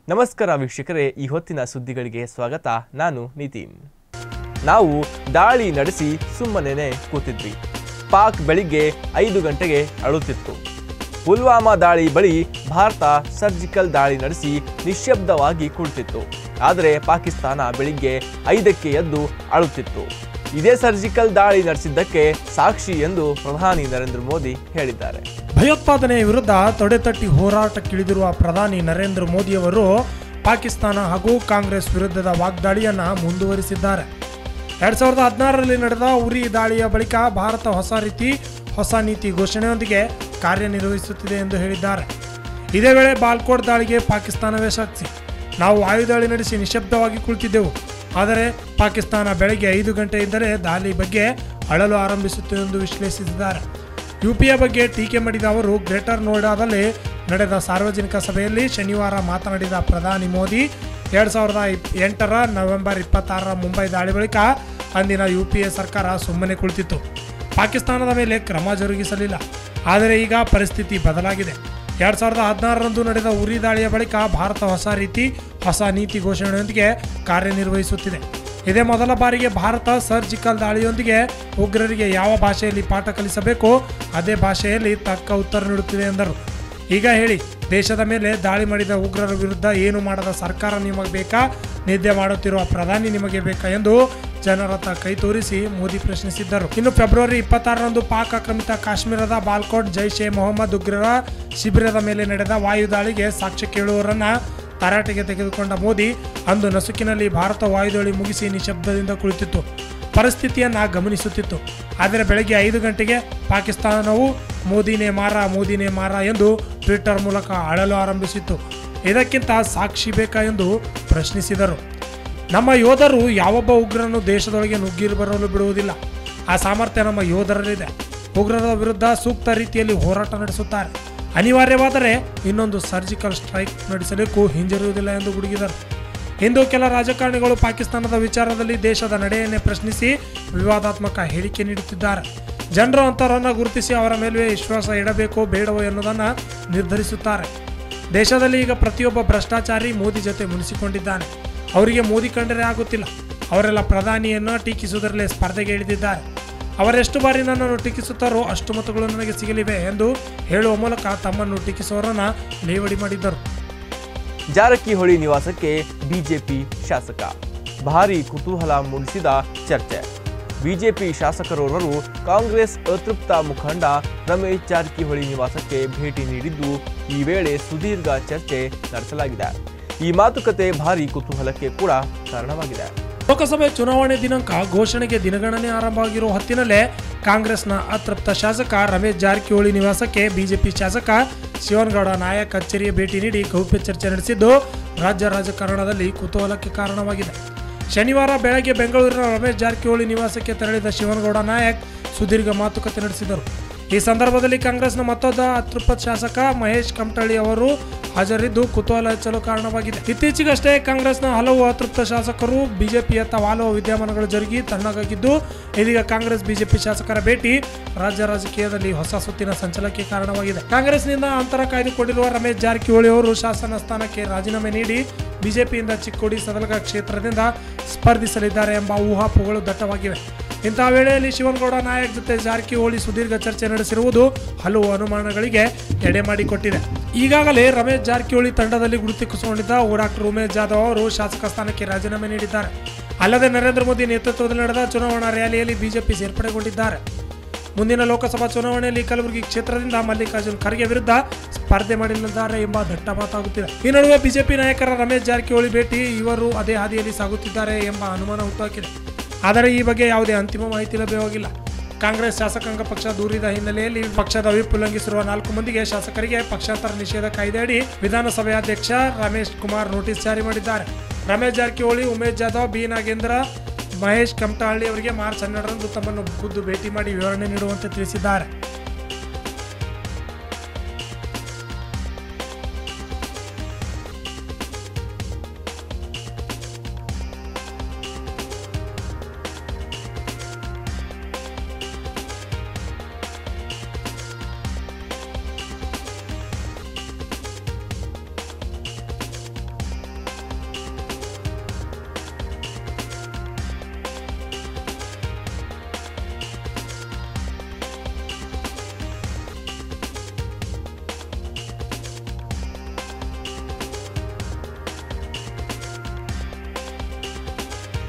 ನಮಸ್ಕಾರ ವೀಕ್ಷಕರೇ ಈ ಹೊತ್ತಿನ ಸುದ್ದಿಗಳಿಗೆ ಸ್ವಾಗತ ನಾನು ನಿತಿನ್ ನಾವು ದಾಳಿ ನಡೆಸಿ ಸುಮ್ಮನೆ ಕೂತಿದ್ವಿ ಪಾಕ್ ಬೆಳಿಗ್ಗೆ ಐದು ಗಂಟೆಗೆ ಅಳುತ್ತಿತ್ತು ಪುಲ್ವಾಮಾ ದಾಳಿ ಬಳಿ ಭಾರತ ಸರ್ಜಿಕಲ್ ದಾಳಿ ನಡೆಸಿ ನಿಶ್ಶಬ್ದವಾಗಿ ಕುಳಿತಿತ್ತು ಆದರೆ ಪಾಕಿಸ್ತಾನ ಬೆಳಿಗ್ಗೆ ಐದಕ್ಕೆ ಎದ್ದು ಅಳುತ್ತಿತ್ತು ಇದೇ ಸರ್ಜಿಕಲ್ ದಾಳಿ ನಡೆಸಿದ್ದಕ್ಕೆ ಸಾಕ್ಷಿ ಎಂದು ಪ್ರಧಾನಿ ನರೇಂದ್ರ ಮೋದಿ ಹೇಳಿದ್ದಾರೆ ಭಯೋತ್ಪಾದನೆಯ ವಿರುದ್ಧ ತೊಡೆತಟ್ಟಿ ಹೋರಾಟಕ್ಕಿಳಿದಿರುವ ಪ್ರಧಾನಿ ನರೇಂದ್ರ ಮೋದಿಯವರು ಪಾಕಿಸ್ತಾನ ಹಾಗೂ ಕಾಂಗ್ರೆಸ್ ವಿರುದ್ಧದ ವಾಗ್ದಾಳಿಯನ್ನ ಮುಂದುವರಿಸಿದ್ದಾರೆ ಎರಡ್ ಸಾವಿರದ ಹದಿನಾರರಲ್ಲಿ ನಡೆದ ಉರಿ ದಾಳಿಯ ಬಳಿಕ ಭಾರತ ಹೊಸ ರೀತಿ ಹೊಸ ನೀತಿ ಘೋಷಣೆಯೊಂದಿಗೆ ಕಾರ್ಯನಿರ್ವಹಿಸುತ್ತಿದೆ ಎಂದು ಹೇಳಿದ್ದಾರೆ ಇದೇ ವೇಳೆ ಬಾಲ್ಕೋಟ್ ದಾಳಿಗೆ ಪಾಕಿಸ್ತಾನವೇ ಸಾಕ್ಷಿ ನಾವು ವಾಯುದಾಳಿ ನಡೆಸಿ ನಿಶಬ್ದವಾಗಿ ಕುಳಿತಿದ್ದೆವು ಆದರೆ ಪಾಕಿಸ್ತಾನ ಬೆಳಗ್ಗೆ ಐದು ಗಂಟೆಯಿಂದಲೇ ದಾಳಿ ಬಗ್ಗೆ ಅಳಲು ಆರಂಭಿಸಿತ್ತು ಎಂದು ವಿಶ್ಲೇಷಿಸಿದ್ದಾರೆ ಯುಪಿಯ ಬಗ್ಗೆ ಟೀಕೆ ಮಾಡಿದ ಅವರು ಗ್ರೇಟರ್ ನೋಯ್ಡಾದಲ್ಲಿ ನಡೆದ ಸಾರ್ವಜನಿಕ ಸಭೆಯಲ್ಲಿ ಶನಿವಾರ ಮಾತನಾಡಿದ ಪ್ರಧಾನಿ ಮೋದಿ ಎರಡ್ ಸಾವಿರದ ಇಪ್- ಎಂಟರ ನವೆಂಬರ್ ಇಪ್ಪತ್ತಾರರ ಮುಂಬೈ ದಾಳಿ ಬಳಿಕ ಅಂದಿನ ಯುಪಿಎ ಸರ್ಕಾರ ಸುಮ್ಮನೆ ಕುಳಿತಿತ್ತು ಪಾಕಿಸ್ತಾನದ ಮೇಲೆ ಕ್ರಮ ಜರುಗಿಸಲಿಲ್ಲ ಆದರೆ ಈಗ ಪರಿಸ್ಥಿತಿ ಬದಲಾಗಿದೆ ಎರಡ್ ಸಾವಿರದ ಹದಿನಾರರಂದು ನಡೆದ ಉರಿ ದಾಳಿಯ ಬಳಿಕ ಭಾರತ ಹೊಸ ರೀತಿ ಹೊಸ ನೀತಿ ಘೋಷಣೆಯೊಂದಿಗೆ ಕಾರ್ಯನಿರ್ವಹಿಸುತ್ತಿದೆ ಇದೇ ಮೊದಲ ಬಾರಿಗೆ ಭಾರತ ಸರ್ಜಿಕಲ್ ದಾಳಿಯೊಂದಿಗೆ ಉಗ್ರರಿಗೆ ಯಾವ ಭಾಷೆಯಲ್ಲಿ ಪಾಠ ಕಲಿಸಬೇಕೋ ಅದೇ ಭಾಷೆಯಲ್ಲಿ ತಕ್ಕ ಉತ್ತರ ನೀಡುತ್ತಿದೆ ಎಂದರು ಈಗ ಹೇಳಿ ದೇಶದ ಮೇಲೆ ದಾಳಿ ಮಾಡಿದ ಉಗ್ರರ ವಿರುದ್ಧ ಏನು ಮಾಡದ ಸರ್ಕಾರ ನಿಮಗೆ ಬೇಕಾ ನಿದ್ದೆ ಮಾಡುತ್ತಿರುವ ಪ್ರಧಾನಿ ನಿಮಗೆ ಬೇಕಾ ಎಂದು ಜನರತ್ತ ಕೈ ತೋರಿಸಿ ಮೋದಿ ಪ್ರಶ್ನಿಸಿದ್ದರು ಇನ್ನು ಫೆಬ್ರವರಿ ಇಪ್ಪತ್ತಾರರಂದು ಪಾಕ್ ಆಕ್ರಮಿತ ಕಾಶ್ಮೀರದ ಬಾಲ್ಕೋಟ್ ಜೈಷ್ ಎ ಮೊಹಮ್ಮದ್ ಉಗ್ರರ ಶಿಬಿರದ ಮೇಲೆ ನಡೆದ ವಾಯು ದಾಳಿಗೆ ಸಾಕ್ಷ್ಯ ಕೇಳುವವರನ್ನ ತರಾಟೆಗೆ ತೆಗೆದುಕೊಂಡ ಮೋದಿ ಅಂದು ನಸುಕಿನಲ್ಲಿ ಭಾರತ ವಾಯುದಾಳಿ ಮುಗಿಸಿ ನಿಶಬ್ದದಿಂದ ಕುಳಿತಿತ್ತು ಪರಿಸ್ಥಿತಿಯನ್ನ ಗಮನಿಸುತ್ತಿತ್ತು ಆದರೆ ಬೆಳಗ್ಗೆ ಐದು ಗಂಟೆಗೆ ಪಾಕಿಸ್ತಾನವು ಮೋದಿನೇ ಮಾರ ಮೋದಿನೇ ಮಾರ ಎಂದು ಟ್ವಿಟ್ಟರ್ ಮೂಲಕ ಅಳಲು ಆರಂಭಿಸಿತ್ತು ಇದಕ್ಕಿಂತ ಸಾಕ್ಷಿ ಬೇಕಾ ಎಂದು ಪ್ರಶ್ನಿಸಿದರು ನಮ್ಮ ಯೋಧರು ಯಾವೊಬ್ಬ ಉಗ್ರನು ದೇಶದೊಳಗೆ ನುಗ್ಗಿ ಬರಲು ಬಿಡುವುದಿಲ್ಲ ಆ ಸಾಮರ್ಥ್ಯ ನಮ್ಮ ಯೋಧರಲ್ಲಿದೆ ಉಗ್ರರ ವಿರುದ್ಧ ಸೂಕ್ತ ರೀತಿಯಲ್ಲಿ ಹೋರಾಟ ನಡೆಸುತ್ತಾರೆ ಅನಿವಾರ್ಯವಾದರೆ ಇನ್ನೊಂದು ಸರ್ಜಿಕಲ್ ಸ್ಟ್ರೈಕ್ ನಡೆಸಲಿಕ್ಕೂ ಹಿಂಜರಿಯುವುದಿಲ್ಲ ಎಂದು ಗುಡುಗಿದರು ಇಂದು ಕೆಲ ರಾಜಕಾರಣಿಗಳು ಪಾಕಿಸ್ತಾನದ ವಿಚಾರದಲ್ಲಿ ದೇಶದ ನಡೆಯನ್ನೇ ಪ್ರಶ್ನಿಸಿ ವಿವಾದಾತ್ಮಕ ಹೇಳಿಕೆ ನೀಡುತ್ತಿದ್ದಾರೆ ಜನರು ಅಂತರನ್ನು ಗುರುತಿಸಿ ಅವರ ಮೇಲುವೆ ವಿಶ್ವಾಸ ಇಡಬೇಕೋ ಬೇಡವೋ ಎನ್ನುವುದನ್ನು ನಿರ್ಧರಿಸುತ್ತಾರೆ ದೇಶದಲ್ಲಿ ಈಗ ಪ್ರತಿಯೊಬ್ಬ ಭ್ರಷ್ಟಾಚಾರಿ ಮೋದಿ ಜೊತೆ ಮುನಿಸಿಕೊಂಡಿದ್ದಾನೆ ಅವರಿಗೆ ಮೋದಿ ಕಂಡರೆ ಆಗುತ್ತಿಲ್ಲ ಅವರೆಲ್ಲ ಪ್ರಧಾನಿಯನ್ನು ಟೀಕಿಸುವುದರಲ್ಲೇ ಸ್ಪರ್ಧೆಗೆ ಇಳಿದಿದ್ದಾರೆ ಅವರೆಷ್ಟು ಬಾರಿ ನನ್ನನ್ನು ಟೀಕಿಸುತ್ತಾರೋ ಅಷ್ಟು ಮತಗಳು ನನಗೆ ಸಿಗಲಿವೆ ಎಂದು ಹೇಳುವ ಮೂಲಕ ತಮ್ಮನ್ನು ಟೀಕಿಸುವವರನ್ನ ಲೇವಡಿ ಮಾಡಿದ್ದರು ಜಾರಕಿಹೊಳಿ ನಿವಾಸಕ್ಕೆ ಬಿಜೆಪಿ ಶಾಸಕ ಭಾರೀ ಕುತೂಹಲ ಮೂಡಿಸಿದ ಚರ್ಚೆ ಬಿಜೆಪಿ ಶಾಸಕರೋರ್ವರು ಕಾಂಗ್ರೆಸ್ ಅತೃಪ್ತ ಮುಖಂಡ ರಮೇಶ್ ಜಾರಕಿಹೊಳಿ ನಿವಾಸಕ್ಕೆ ಭೇಟಿ ನೀಡಿದ್ದು ಈ ವೇಳೆ ಸುದೀರ್ಘ ಚರ್ಚೆ ನಡೆಸಲಾಗಿದೆ ಈ ಮಾತುಕತೆ ಭಾರೀ ಕುತೂಹಲಕ್ಕೆ ಕೂಡ ಕಾರಣವಾಗಿದೆ ಲೋಕಸಭೆ ಚುನಾವಣೆ ದಿನಾಂಕ ಘೋಷಣೆಗೆ ದಿನಗಣನೆ ಆರಂಭವಾಗಿರುವ ಹೊತ್ತಿನಲ್ಲೇ ಕಾಂಗ್ರೆಸ್ನ ಅತೃಪ್ತ ಶಾಸಕ ರಮೇಶ್ ಜಾರಕಿಹೊಳಿ ನಿವಾಸಕ್ಕೆ ಬಿಜೆಪಿ ಶಾಸಕ ಶಿವನಗೌಡ ನಾಯಕ್ ಕಚೇರಿಯ ಭೇಟಿ ನೀಡಿ ಗೌಪ್ಯ ಚರ್ಚೆ ನಡೆಸಿದ್ದು ರಾಜ್ಯ ರಾಜಕಾರಣದಲ್ಲಿ ಕುತೂಹಲಕ್ಕೆ ಕಾರಣವಾಗಿದೆ ಶನಿವಾರ ಬೆಳಗ್ಗೆ ಬೆಂಗಳೂರಿನ ರಮೇಶ್ ಜಾರಕಿಹೊಳಿ ನಿವಾಸಕ್ಕೆ ತೆರಳಿದ ಶಿವನಗೌಡ ನಾಯಕ್ ಸುದೀರ್ಘ ಮಾತುಕತೆ ನಡೆಸಿದರು ಈ ಸಂದರ್ಭದಲ್ಲಿ ಕಾಂಗ್ರೆಸ್ನ ಮತ್ತೊಬ್ಬ ಅತೃಪ್ತ ಶಾಸಕ ಮಹೇಶ್ ಕಮಟಳ್ಳಿ ಅವರು ಹಾಜರಿದ್ದು ಕುತೂಹಲ ಹೆಚ್ಚಲು ಕಾರಣವಾಗಿದೆ ಇತ್ತೀಚೆಗಷ್ಟೇ ಕಾಂಗ್ರೆಸ್ನ ಹಲವು ಅತೃಪ್ತ ಶಾಸಕರು ಬಿಜೆಪಿಯತ್ತ ವಾಲುವ ವಿದ್ಯಮಾನಗಳು ಜರುಗಿ ತಣ್ಣಗಾಗಿದ್ದು ಇದೀಗ ಕಾಂಗ್ರೆಸ್ ಬಿಜೆಪಿ ಶಾಸಕರ ಭೇಟಿ ರಾಜ್ಯ ರಾಜಕೀಯದಲ್ಲಿ ಹೊಸ ಸುತ್ತಿನ ಸಂಚಲನಕ್ಕೆ ಕಾರಣವಾಗಿದೆ ಕಾಂಗ್ರೆಸ್ನಿಂದ ಅಂತರ ಕಾಯ್ದುಕೊಂಡಿರುವ ರಮೇಶ್ ಜಾರಕಿಹೊಳಿ ಅವರು ಶಾಸನ ಸ್ಥಾನಕ್ಕೆ ರಾಜೀನಾಮೆ ನೀಡಿ ಬಿಜೆಪಿಯಿಂದ ಚಿಕ್ಕೋಡಿ ಸದಲಗ ಕ್ಷೇತ್ರದಿಂದ ಸ್ಪರ್ಧಿಸಲಿದ್ದಾರೆ ಎಂಬ ಊಹಾಪೋಹಗಳು ದಟ್ಟವಾಗಿವೆ ಇಂತಹ ವೇಳೆಯಲ್ಲಿ ಶಿವನಗೌಡ ನಾಯಕ್ ಜೊತೆ ಜಾರಕಿಹೊಳಿ ಸುದೀರ್ಘ ಚರ್ಚೆ ನಡೆಸಿರುವುದು ಹಲವು ಅನುಮಾನಗಳಿಗೆ ಎಡೆ ಮಾಡಿಕೊಟ್ಟಿದೆ ಈಗಾಗಲೇ ರಮೇಶ್ ಜಾರಕಿಹೊಳಿ ತಂಡದಲ್ಲಿ ಗುರುತಿಸಿಕೊಂಡಿದ್ದ ಡಾಕ್ಟರ್ ಉಮೇಶ್ ಜಾಧವ್ ಅವರು ಶಾಸಕ ಸ್ಥಾನಕ್ಕೆ ರಾಜೀನಾಮೆ ನೀಡಿದ್ದಾರೆ ಅಲ್ಲದೆ ನರೇಂದ್ರ ಮೋದಿ ನೇತೃತ್ವದಲ್ಲಿ ನಡೆದ ಚುನಾವಣಾ ರ್ಯಾಲಿಯಲ್ಲಿ ಬಿಜೆಪಿ ಸೇರ್ಪಡೆಗೊಂಡಿದ್ದಾರೆ ಮುಂದಿನ ಲೋಕಸಭಾ ಚುನಾವಣೆಯಲ್ಲಿ ಕಲಬುರಗಿ ಕ್ಷೇತ್ರದಿಂದ ಮಲ್ಲಿಕಾರ್ಜುನ್ ಖರ್ಗೆ ವಿರುದ್ಧ ಸ್ಪರ್ಧೆ ಮಾಡಲಿದ್ದಾರೆ ಎಂಬ ದಟ್ಟ ಮಾತಾಗುತ್ತಿದೆ ಈ ನಡುವೆ ಬಿಜೆಪಿ ನಾಯಕರ ರಮೇಶ್ ಜಾರಕಿಹೊಳಿ ಭೇಟಿ ಇವರು ಅದೇ ಹಾದಿಯಲ್ಲಿ ಸಾಗುತ್ತಿದ್ದಾರೆ ಎಂಬ ಅನುಮಾನ ಹುಟ್ಟುಹಾಕಿದೆ ಆದರೆ ಈ ಬಗ್ಗೆ ಯಾವುದೇ ಅಂತಿಮ ಮಾಹಿತಿ ಲಭ್ಯವಾಗಿಲ್ಲ ಕಾಂಗ್ರೆಸ್ ಶಾಸಕಾಂಗ ಪಕ್ಷ ದೂರಿದ ಹಿನ್ನೆಲೆಯಲ್ಲಿ ಪಕ್ಷದ ವಿಪ್ ಉಲ್ಲಂಘಿಸಿರುವ ನಾಲ್ಕು ಮಂದಿಗೆ ಶಾಸಕರಿಗೆ ಪಕ್ಷಾಂತರ ನಿಷೇಧ ಕಾಯ್ದೆಯಡಿ ವಿಧಾನಸಭೆ ಅಧ್ಯಕ್ಷ ರಮೇಶ್ ಕುಮಾರ್ ನೋಟಿಸ್ ಜಾರಿ ಮಾಡಿದ್ದಾರೆ ರಮೇಶ್ ಜಾರಕಿಹೊಳಿ ಉಮೇಶ್ ಜಾಧವ್ ಬಿ ನಾಗೇಂದ್ರ ಮಹೇಶ್ ಕಮಟಹಳ್ಳಿ ಅವರಿಗೆ ಮಾರ್ಚ್ ಹನ್ನೆರಡರಂದು ತಮ್ಮನ್ನು ಖುದ್ದು ಭೇಟಿ ಮಾಡಿ ವಿವರಣೆ ನೀಡುವಂತೆ ತಿಳಿಸಿದ್ದಾರೆ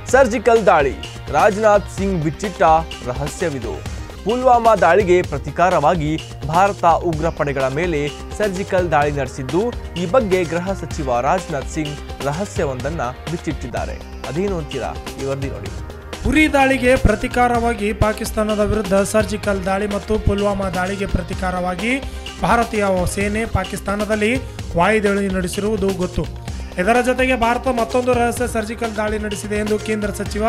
ಸರ್ಜಿಕಲ್ ದಾಳಿ ರಾಜನಾಥ್ ಸಿಂಗ್ ಬಿಚ್ಚಿಟ್ಟ ರಹಸ್ಯವಿದು ಪುಲ್ವಾಮಾ ದಾಳಿಗೆ ಪ್ರತಿಕಾರವಾಗಿ ಭಾರತ ಉಗ್ರ ಪಡೆಗಳ ಮೇಲೆ ಸರ್ಜಿಕಲ್ ದಾಳಿ ನಡೆಸಿದ್ದು ಈ ಬಗ್ಗೆ ಗೃಹ ಸಚಿವ ರಾಜನಾಥ್ ಸಿಂಗ್ ರಹಸ್ಯವೊಂದನ್ನ ಬಿಚ್ಚಿಟ್ಟಿದ್ದಾರೆ ಅದೇನು ಅಂತೀರಾ ಈ ವರದಿ ನೋಡಿ ಉರಿ ದಾಳಿಗೆ ಪ್ರತಿಕಾರವಾಗಿ ಪಾಕಿಸ್ತಾನದ ವಿರುದ್ಧ ಸರ್ಜಿಕಲ್ ದಾಳಿ ಮತ್ತು ಪುಲ್ವಾಮಾ ದಾಳಿಗೆ ಪ್ರತಿಕಾರವಾಗಿ ಭಾರತೀಯ ಸೇನೆ ಪಾಕಿಸ್ತಾನದಲ್ಲಿ ವಾಯುದಾಳಿ ನಡೆಸಿರುವುದು ಗೊತ್ತು ಇದರ ಜೊತೆಗೆ ಭಾರತ ಮತ್ತೊಂದು ರಹಸ್ಯ ಸರ್ಜಿಕಲ್ ದಾಳಿ ನಡೆಸಿದೆ ಎಂದು ಕೇಂದ್ರ ಸಚಿವ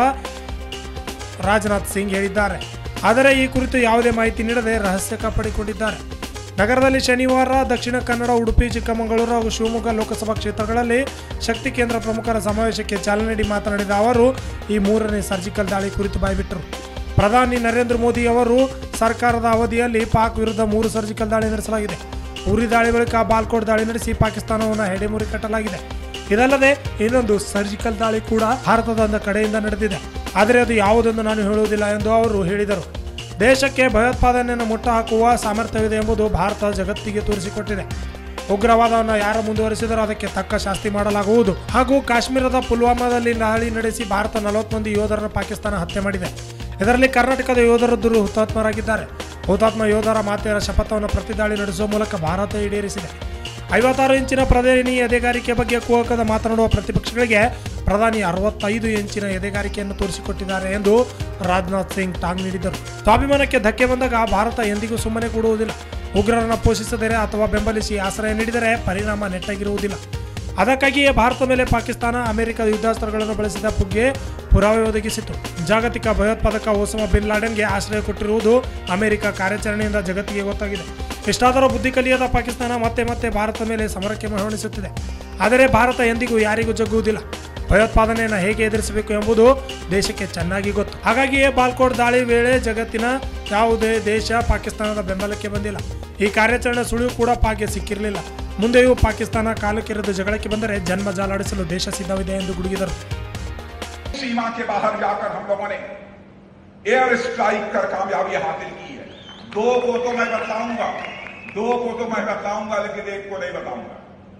ರಾಜನಾಥ್ ಸಿಂಗ್ ಹೇಳಿದ್ದಾರೆ ಆದರೆ ಈ ಕುರಿತು ಯಾವುದೇ ಮಾಹಿತಿ ನೀಡದೆ ರಹಸ್ಯ ಕಾಪಾಡಿಕೊಂಡಿದ್ದಾರೆ ನಗರದಲ್ಲಿ ಶನಿವಾರ ದಕ್ಷಿಣ ಕನ್ನಡ ಉಡುಪಿ ಚಿಕ್ಕಮಗಳೂರು ಹಾಗೂ ಶಿವಮೊಗ್ಗ ಲೋಕಸಭಾ ಕ್ಷೇತ್ರಗಳಲ್ಲಿ ಶಕ್ತಿ ಕೇಂದ್ರ ಪ್ರಮುಖರ ಸಮಾವೇಶಕ್ಕೆ ಚಾಲನೆ ನೀಡಿ ಮಾತನಾಡಿದ ಅವರು ಈ ಮೂರನೇ ಸರ್ಜಿಕಲ್ ದಾಳಿ ಕುರಿತು ಬಾಯ್ಬಿಟ್ಟರು ಪ್ರಧಾನಿ ನರೇಂದ್ರ ಮೋದಿ ಅವರು ಸರ್ಕಾರದ ಅವಧಿಯಲ್ಲಿ ಪಾಕ್ ವಿರುದ್ಧ ಮೂರು ಸರ್ಜಿಕಲ್ ದಾಳಿ ನಡೆಸಲಾಗಿದೆ ಉರಿ ದಾಳಿ ಬಳಿಕ ಬಾಲ್ಕೋಟ್ ದಾಳಿ ನಡೆಸಿ ಪಾಕಿಸ್ತಾನವನ್ನು ಹೆಡೆಮುರಿ ಕಟ್ಟಲಾಗಿದೆ ಇದಲ್ಲದೆ ಇನ್ನೊಂದು ಸರ್ಜಿಕಲ್ ದಾಳಿ ಕೂಡ ಭಾರತದ ಕಡೆಯಿಂದ ನಡೆದಿದೆ ಆದರೆ ಅದು ಯಾವುದೆಂದು ನಾನು ಹೇಳುವುದಿಲ್ಲ ಎಂದು ಅವರು ಹೇಳಿದರು ದೇಶಕ್ಕೆ ಭಯೋತ್ಪಾದನೆಯನ್ನು ಮುಟ್ಟು ಹಾಕುವ ಸಾಮರ್ಥ್ಯವಿದೆ ಎಂಬುದು ಭಾರತ ಜಗತ್ತಿಗೆ ತೋರಿಸಿಕೊಟ್ಟಿದೆ ಉಗ್ರವಾದವನ್ನು ಯಾರು ಮುಂದುವರಿಸಿದರೂ ಅದಕ್ಕೆ ತಕ್ಕ ಶಾಸ್ತಿ ಮಾಡಲಾಗುವುದು ಹಾಗೂ ಕಾಶ್ಮೀರದ ಪುಲ್ವಾಮಾದಲ್ಲಿ ದಾಳಿ ನಡೆಸಿ ಭಾರತ ನಲವತ್ತು ಮಂದಿ ಯೋಧರನ್ನು ಪಾಕಿಸ್ತಾನ ಹತ್ಯೆ ಮಾಡಿದೆ ಇದರಲ್ಲಿ ಕರ್ನಾಟಕದ ಯೋಧರೊಬ್ಬರು ಹುತಾತ್ಮರಾಗಿದ್ದಾರೆ ಹುತಾತ್ಮ ಯೋಧರ ಮಾತೆಯರ ಶಪಥವನ್ನು ಪ್ರತಿದಾಳಿ ನಡೆಸುವ ಮೂಲಕ ಭಾರತ ಈಡೇರಿಸಿದೆ ಐವತ್ತಾರು ಇಂಚಿನ ಪ್ರಧಾನಿ ಎದೆಗಾರಿಕೆ ಬಗ್ಗೆ ಕುಹಕದ ಮಾತನಾಡುವ ಪ್ರತಿಪಕ್ಷಗಳಿಗೆ ಪ್ರಧಾನಿ ಅರವತ್ತೈದು ಇಂಚಿನ ಎದೆಗಾರಿಕೆಯನ್ನು ತೋರಿಸಿಕೊಟ್ಟಿದ್ದಾರೆ ಎಂದು ರಾಜನಾಥ್ ಸಿಂಗ್ ಟಾಂಗ್ ನೀಡಿದರು ಸ್ವಾಭಿಮಾನಕ್ಕೆ ಧಕ್ಕೆ ಬಂದಾಗ ಭಾರತ ಎಂದಿಗೂ ಸುಮ್ಮನೆ ಕೊಡುವುದಿಲ್ಲ ಉಗ್ರರನ್ನು ಪೋಷಿಸಿದರೆ ಅಥವಾ ಬೆಂಬಲಿಸಿ ಆಶ್ರಯ ನೀಡಿದರೆ ಪರಿಣಾಮ ನೆಟ್ಟಾಗಿರುವುದಿಲ್ಲ ಅದಕ್ಕಾಗಿಯೇ ಭಾರತ ಮೇಲೆ ಪಾಕಿಸ್ತಾನ ಅಮೆರಿಕ ಯುದ್ಧಾಸ್ತ್ರಗಳನ್ನು ಬಳಸಿದ ಪುಗ್ಗೆ ಪುರಾವೆ ಒದಗಿಸಿತು ಜಾಗತಿಕ ಭಯೋತ್ಪಾದಕ ಓಸಮಾ ಬಿನ್ ಲಾಡೆನ್ಗೆ ಆಶ್ರಯ ಕೊಟ್ಟಿರುವುದು ಅಮೆರಿಕ ಕಾರ್ಯಾಚರಣೆಯಿಂದ ಜಗತ್ತಿಗೆ ಗೊತ್ತಾಗಿದೆ ಇಷ್ಟಾದರೂ ಬುದ್ಧಿ ಕಲಿಯದ ಪಾಕಿಸ್ತಾನ ಮತ್ತೆ ಮತ್ತೆ ಭಾರತ ಮೇಲೆ ಸಮರಕ್ಕೆ ಮಹಣಿಸುತ್ತಿದೆ ಆದರೆ ಭಾರತ ಎಂದಿಗೂ ಯಾರಿಗೂ ಜಗ್ಗುವುದಿಲ್ಲ ಭಯೋತ್ಪಾದನೆಯನ್ನು ಹೇಗೆ ಎದುರಿಸಬೇಕು ಎಂಬುದು ದೇಶಕ್ಕೆ ಚೆನ್ನಾಗಿ ಗೊತ್ತು ಹಾಗಾಗಿಯೇ ಬಾಲ್ಕೋಟ್ ದಾಳಿ ವೇಳೆ ಜಗತ್ತಿನ ಯಾವುದೇ ದೇಶ ಪಾಕಿಸ್ತಾನದ ಬೆಂಬಲಕ್ಕೆ ಬಂದಿಲ್ಲ ಈ ಕಾರ್ಯಾಚರಣೆ ಸುಳಿವು ಕೂಡ ಪಾಕ್ಗೆ ಸಿಕ್ಕಿರಲಿಲ್ಲ ಮುಂದೆಯೂ ಪಾಕಿಸ್ತಾನ ಕಾಲಕ್ಕಿರಿದು ಜಗಳಕ್ಕೆ ಬಂದರೆ ಜನ್ಮ ಜಾಲಾಡಿಸಲು ದೇಶ ಸಿದ್ಧವಿದೆ ಎಂದು ಗುಡುಗಿದರು सीमा के बाहर जाकर हम लोगों ने एयर स्ट्राइक कर कामयाबी हासिल की है दो को तो मैं बताऊंगा दो को तो मैं बताऊंगा लेकिन एक को नहीं बताऊंगा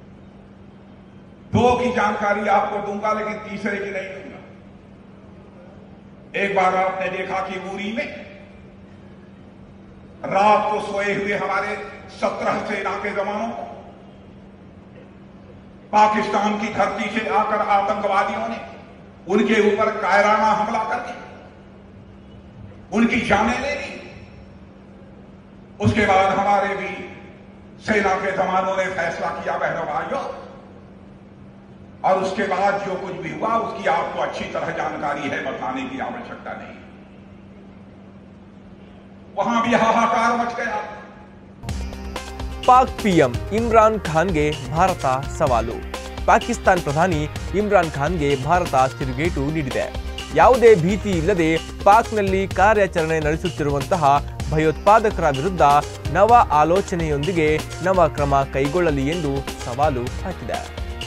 दो की जानकारी आपको दूंगा लेकिन तीसरे की नहीं दूंगा एक बार आपने देखा कि उरी में रात को सोए हुए हमारे सत्रह सेना के जवानों को पाकिस्तान की धरती से आकर आतंकवादियों ने उनके ऊपर कायराना हमला कर दिया उनकी जानें ले ली उसके बाद हमारे भी सेना के जवानों ने फैसला किया बहनों भाइयों और उसके बाद जो कुछ भी हुआ उसकी आपको अच्छी तरह जानकारी है बताने की आवश्यकता नहीं वहां भी हाहाकार मच गया ಪಾಕ್ ಪಿಎಂ ಇಮ್ರಾನ್ ಖಾನ್ಗೆ ಭಾರತ ಸವಾಲು ಪಾಕಿಸ್ತಾನ್ ಪ್ರಧಾನಿ ಇಮ್ರಾನ್ ಖಾನ್ಗೆ ಭಾರತ ತಿರುಗೇಟು ನೀಡಿದೆ ಯಾವುದೇ ಭೀತಿ ಇಲ್ಲದೆ ಪಾಕ್ನಲ್ಲಿ ಕಾರ್ಯಾಚರಣೆ ನಡೆಸುತ್ತಿರುವಂತಹ ಭಯೋತ್ಪಾದಕರ ವಿರುದ್ಧ ನವ ಆಲೋಚನೆಯೊಂದಿಗೆ ನವ ಕ್ರಮ ಕೈಗೊಳ್ಳಲಿ ಎಂದು ಸವಾಲು ಹಾಕಿದೆ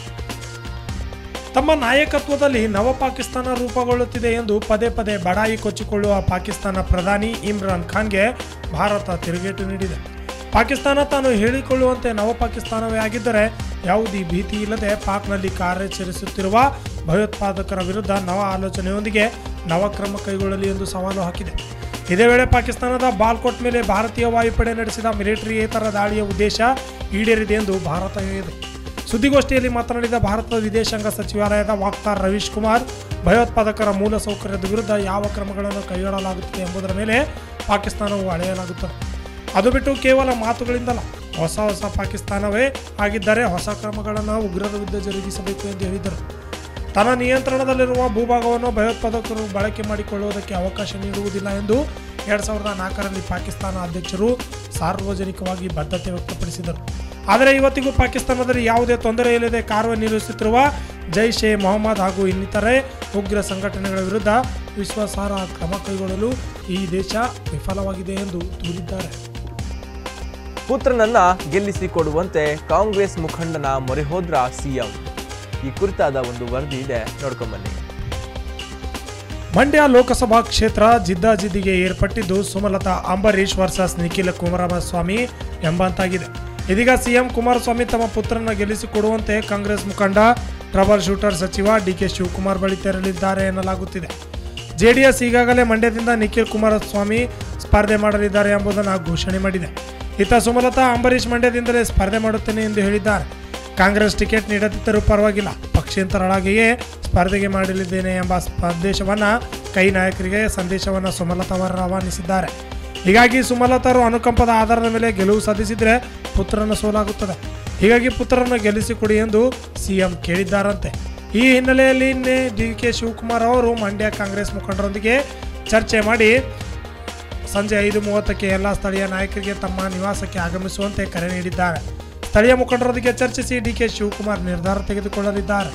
ತಮ್ಮ ನಾಯಕತ್ವದಲ್ಲಿ ನವ ಪಾಕಿಸ್ತಾನ ರೂಪುಗೊಳ್ಳುತ್ತಿದೆ ಎಂದು ಪದೇ ಪದೇ ಬಡಾಯಿ ಕೊಚ್ಚಿಕೊಳ್ಳುವ ಪಾಕಿಸ್ತಾನ ಪ್ರಧಾನಿ ಇಮ್ರಾನ್ ಖಾನ್ಗೆ ಭಾರತ ತಿರುಗೇಟು ನೀಡಿದೆ ಪಾಕಿಸ್ತಾನ ತಾನು ಹೇಳಿಕೊಳ್ಳುವಂತೆ ನವ ಪಾಕಿಸ್ತಾನವೇ ಆಗಿದ್ದರೆ ಯಾವುದೇ ಭೀತಿ ಇಲ್ಲದೆ ಪಾಕ್ನಲ್ಲಿ ಕಾರ್ಯಾಚರಿಸುತ್ತಿರುವ ಭಯೋತ್ಪಾದಕರ ವಿರುದ್ಧ ನವ ಆಲೋಚನೆಯೊಂದಿಗೆ ನವ ಕ್ರಮ ಕೈಗೊಳ್ಳಲಿ ಎಂದು ಸವಾಲು ಹಾಕಿದೆ ಇದೇ ವೇಳೆ ಪಾಕಿಸ್ತಾನದ ಬಾಲ್ಕೋಟ್ ಮೇಲೆ ಭಾರತೀಯ ವಾಯುಪಡೆ ನಡೆಸಿದ ಮಿಲಿಟರಿಯೇತರ ದಾಳಿಯ ಉದ್ದೇಶ ಈಡೇರಿದೆ ಎಂದು ಭಾರತ ಹೇಳಿದೆ ಸುದ್ದಿಗೋಷ್ಠಿಯಲ್ಲಿ ಮಾತನಾಡಿದ ಭಾರತದ ವಿದೇಶಾಂಗ ಸಚಿವಾಲಯದ ವಕ್ತಾರ್ ರವೀಶ್ ಕುಮಾರ್ ಭಯೋತ್ಪಾದಕರ ಮೂಲ ಸೌಕರ್ಯದ ವಿರುದ್ಧ ಯಾವ ಕ್ರಮಗಳನ್ನು ಕೈಗೊಳ್ಳಲಾಗುತ್ತದೆ ಎಂಬುದರ ಮೇಲೆ ಪಾಕಿಸ್ತಾನವು ಅಳೆಯಲಾಗುತ್ತದೆ ಅದು ಬಿಟ್ಟು ಕೇವಲ ಮಾತುಗಳಿಂದಲ್ಲ ಹೊಸ ಹೊಸ ಪಾಕಿಸ್ತಾನವೇ ಆಗಿದ್ದರೆ ಹೊಸ ಕ್ರಮಗಳನ್ನು ಉಗ್ರರ ವಿರುದ್ಧ ಜರುಗಿಸಬೇಕು ಎಂದು ಹೇಳಿದರು ತನ್ನ ನಿಯಂತ್ರಣದಲ್ಲಿರುವ ಭೂಭಾಗವನ್ನು ಭಯೋತ್ಪಾದಕರು ಬಳಕೆ ಮಾಡಿಕೊಳ್ಳುವುದಕ್ಕೆ ಅವಕಾಶ ನೀಡುವುದಿಲ್ಲ ಎಂದು ಎರಡ್ ಸಾವಿರದ ನಾಲ್ಕರಲ್ಲಿ ಪಾಕಿಸ್ತಾನ ಅಧ್ಯಕ್ಷರು ಸಾರ್ವಜನಿಕವಾಗಿ ಬದ್ಧತೆ ವ್ಯಕ್ತಪಡಿಸಿದರು ಆದರೆ ಇವತ್ತಿಗೂ ಪಾಕಿಸ್ತಾನದಲ್ಲಿ ಯಾವುದೇ ತೊಂದರೆ ಇಲ್ಲದೆ ಕಾರ್ಯನಿರ್ವಹಿಸುತ್ತಿರುವ ಜೈಷ್ ಎ ಮೊಹಮ್ಮದ್ ಹಾಗೂ ಇನ್ನಿತರೆ ಉಗ್ರ ಸಂಘಟನೆಗಳ ವಿರುದ್ಧ ವಿಶ್ವಾಸಾರ್ಹ ಕ್ರಮ ಕೈಗೊಳ್ಳಲು ಈ ದೇಶ ವಿಫಲವಾಗಿದೆ ಎಂದು ದೂರಿದ್ದಾರೆ ಪುತ್ರನನ್ನ ಗೆಲ್ಲಿಸಿಕೊಡುವಂತೆ ಕಾಂಗ್ರೆಸ್ ಮುಖಂಡನ ಮೊರೆ ಹೋದ್ರ ಸಿಎಂ ಈ ಕುರಿತಾದ ಒಂದು ವರದಿ ಇದೆ ನೋಡ್ಕೊಂಬನ್ನಿ ಮಂಡ್ಯ ಲೋಕಸಭಾ ಕ್ಷೇತ್ರ ಜಿದ್ದಾಜಿದ್ದಿಗೆ ಏರ್ಪಟ್ಟಿದ್ದು ಸುಮಲತಾ ಅಂಬರೀಶ್ ವರ್ಸಸ್ ನಿಖಿಲ ಕುಮಾರಸ್ವಾಮಿ ಎಂಬಂತಾಗಿದೆ ಇದೀಗ ಸಿಎಂ ಕುಮಾರಸ್ವಾಮಿ ತಮ್ಮ ಪುತ್ರನ ಗೆಲ್ಲಿಸಿಕೊಡುವಂತೆ ಕಾಂಗ್ರೆಸ್ ಮುಖಂಡ ಟ್ರಬಲ್ ಶೂಟರ್ ಸಚಿವ ಡಿಕೆ ಶಿವಕುಮಾರ್ ಬಳಿ ತೆರಳಿದ್ದಾರೆ ಎನ್ನಲಾಗುತ್ತಿದೆ ಜೆಡಿಎಸ್ ಈಗಾಗಲೇ ಮಂಡ್ಯದಿಂದ ನಿಖಿಲ್ ಕುಮಾರಸ್ವಾಮಿ ಸ್ಪರ್ಧೆ ಮಾಡಲಿದ್ದಾರೆ ಎಂಬುದನ್ನು ಘೋಷಣೆ ಮಾಡಿದೆ ಇತ್ತ ಸುಮಲತಾ ಅಂಬರೀಷ್ ಮಂಡ್ಯದಿಂದಲೇ ಸ್ಪರ್ಧೆ ಮಾಡುತ್ತೇನೆ ಎಂದು ಹೇಳಿದ್ದಾರೆ ಕಾಂಗ್ರೆಸ್ ಟಿಕೆಟ್ ನೀಡದಿದ್ದರೂ ಪರವಾಗಿಲ್ಲ ಪಕ್ಷಾಂತರಳಾಗಿಯೇ ಸ್ಪರ್ಧೆಗೆ ಮಾಡಲಿದ್ದೇನೆ ಎಂಬ ಸಂದೇಶವನ್ನು ಕೈ ನಾಯಕರಿಗೆ ಸಂದೇಶವನ್ನು ಸುಮಲತಾ ಅವರು ರವಾನಿಸಿದ್ದಾರೆ ಹೀಗಾಗಿ ಸುಮಲತಾರು ಅನುಕಂಪದ ಆಧಾರದ ಮೇಲೆ ಗೆಲುವು ಸಾಧಿಸಿದರೆ ಪುತ್ರನ ಸೋಲಾಗುತ್ತದೆ ಹೀಗಾಗಿ ಪುತ್ರರನ್ನು ಗೆಲ್ಲಿಸಿಕೊಡಿ ಎಂದು ಸಿಎಂ ಕೇಳಿದ್ದಾರಂತೆ ಈ ಹಿನ್ನೆಲೆಯಲ್ಲಿ ನಿನ್ನೆ ಡಿ ಕೆ ಶಿವಕುಮಾರ್ ಅವರು ಮಂಡ್ಯ ಕಾಂಗ್ರೆಸ್ ಮುಖಂಡರೊಂದಿಗೆ ಚರ್ಚೆ ಮಾಡಿ ಸಂಜೆ ಐದು ಮೂವತ್ತಕ್ಕೆ ಎಲ್ಲ ಸ್ಥಳೀಯ ನಾಯಕರಿಗೆ ತಮ್ಮ ನಿವಾಸಕ್ಕೆ ಆಗಮಿಸುವಂತೆ ಕರೆ ನೀಡಿದ್ದಾರೆ ಸ್ಥಳೀಯ ಮುಖಂಡರೊಂದಿಗೆ ಚರ್ಚಿಸಿ ಡಿಕೆ ಶಿವಕುಮಾರ್ ನಿರ್ಧಾರ ತೆಗೆದುಕೊಳ್ಳಲಿದ್ದಾರೆ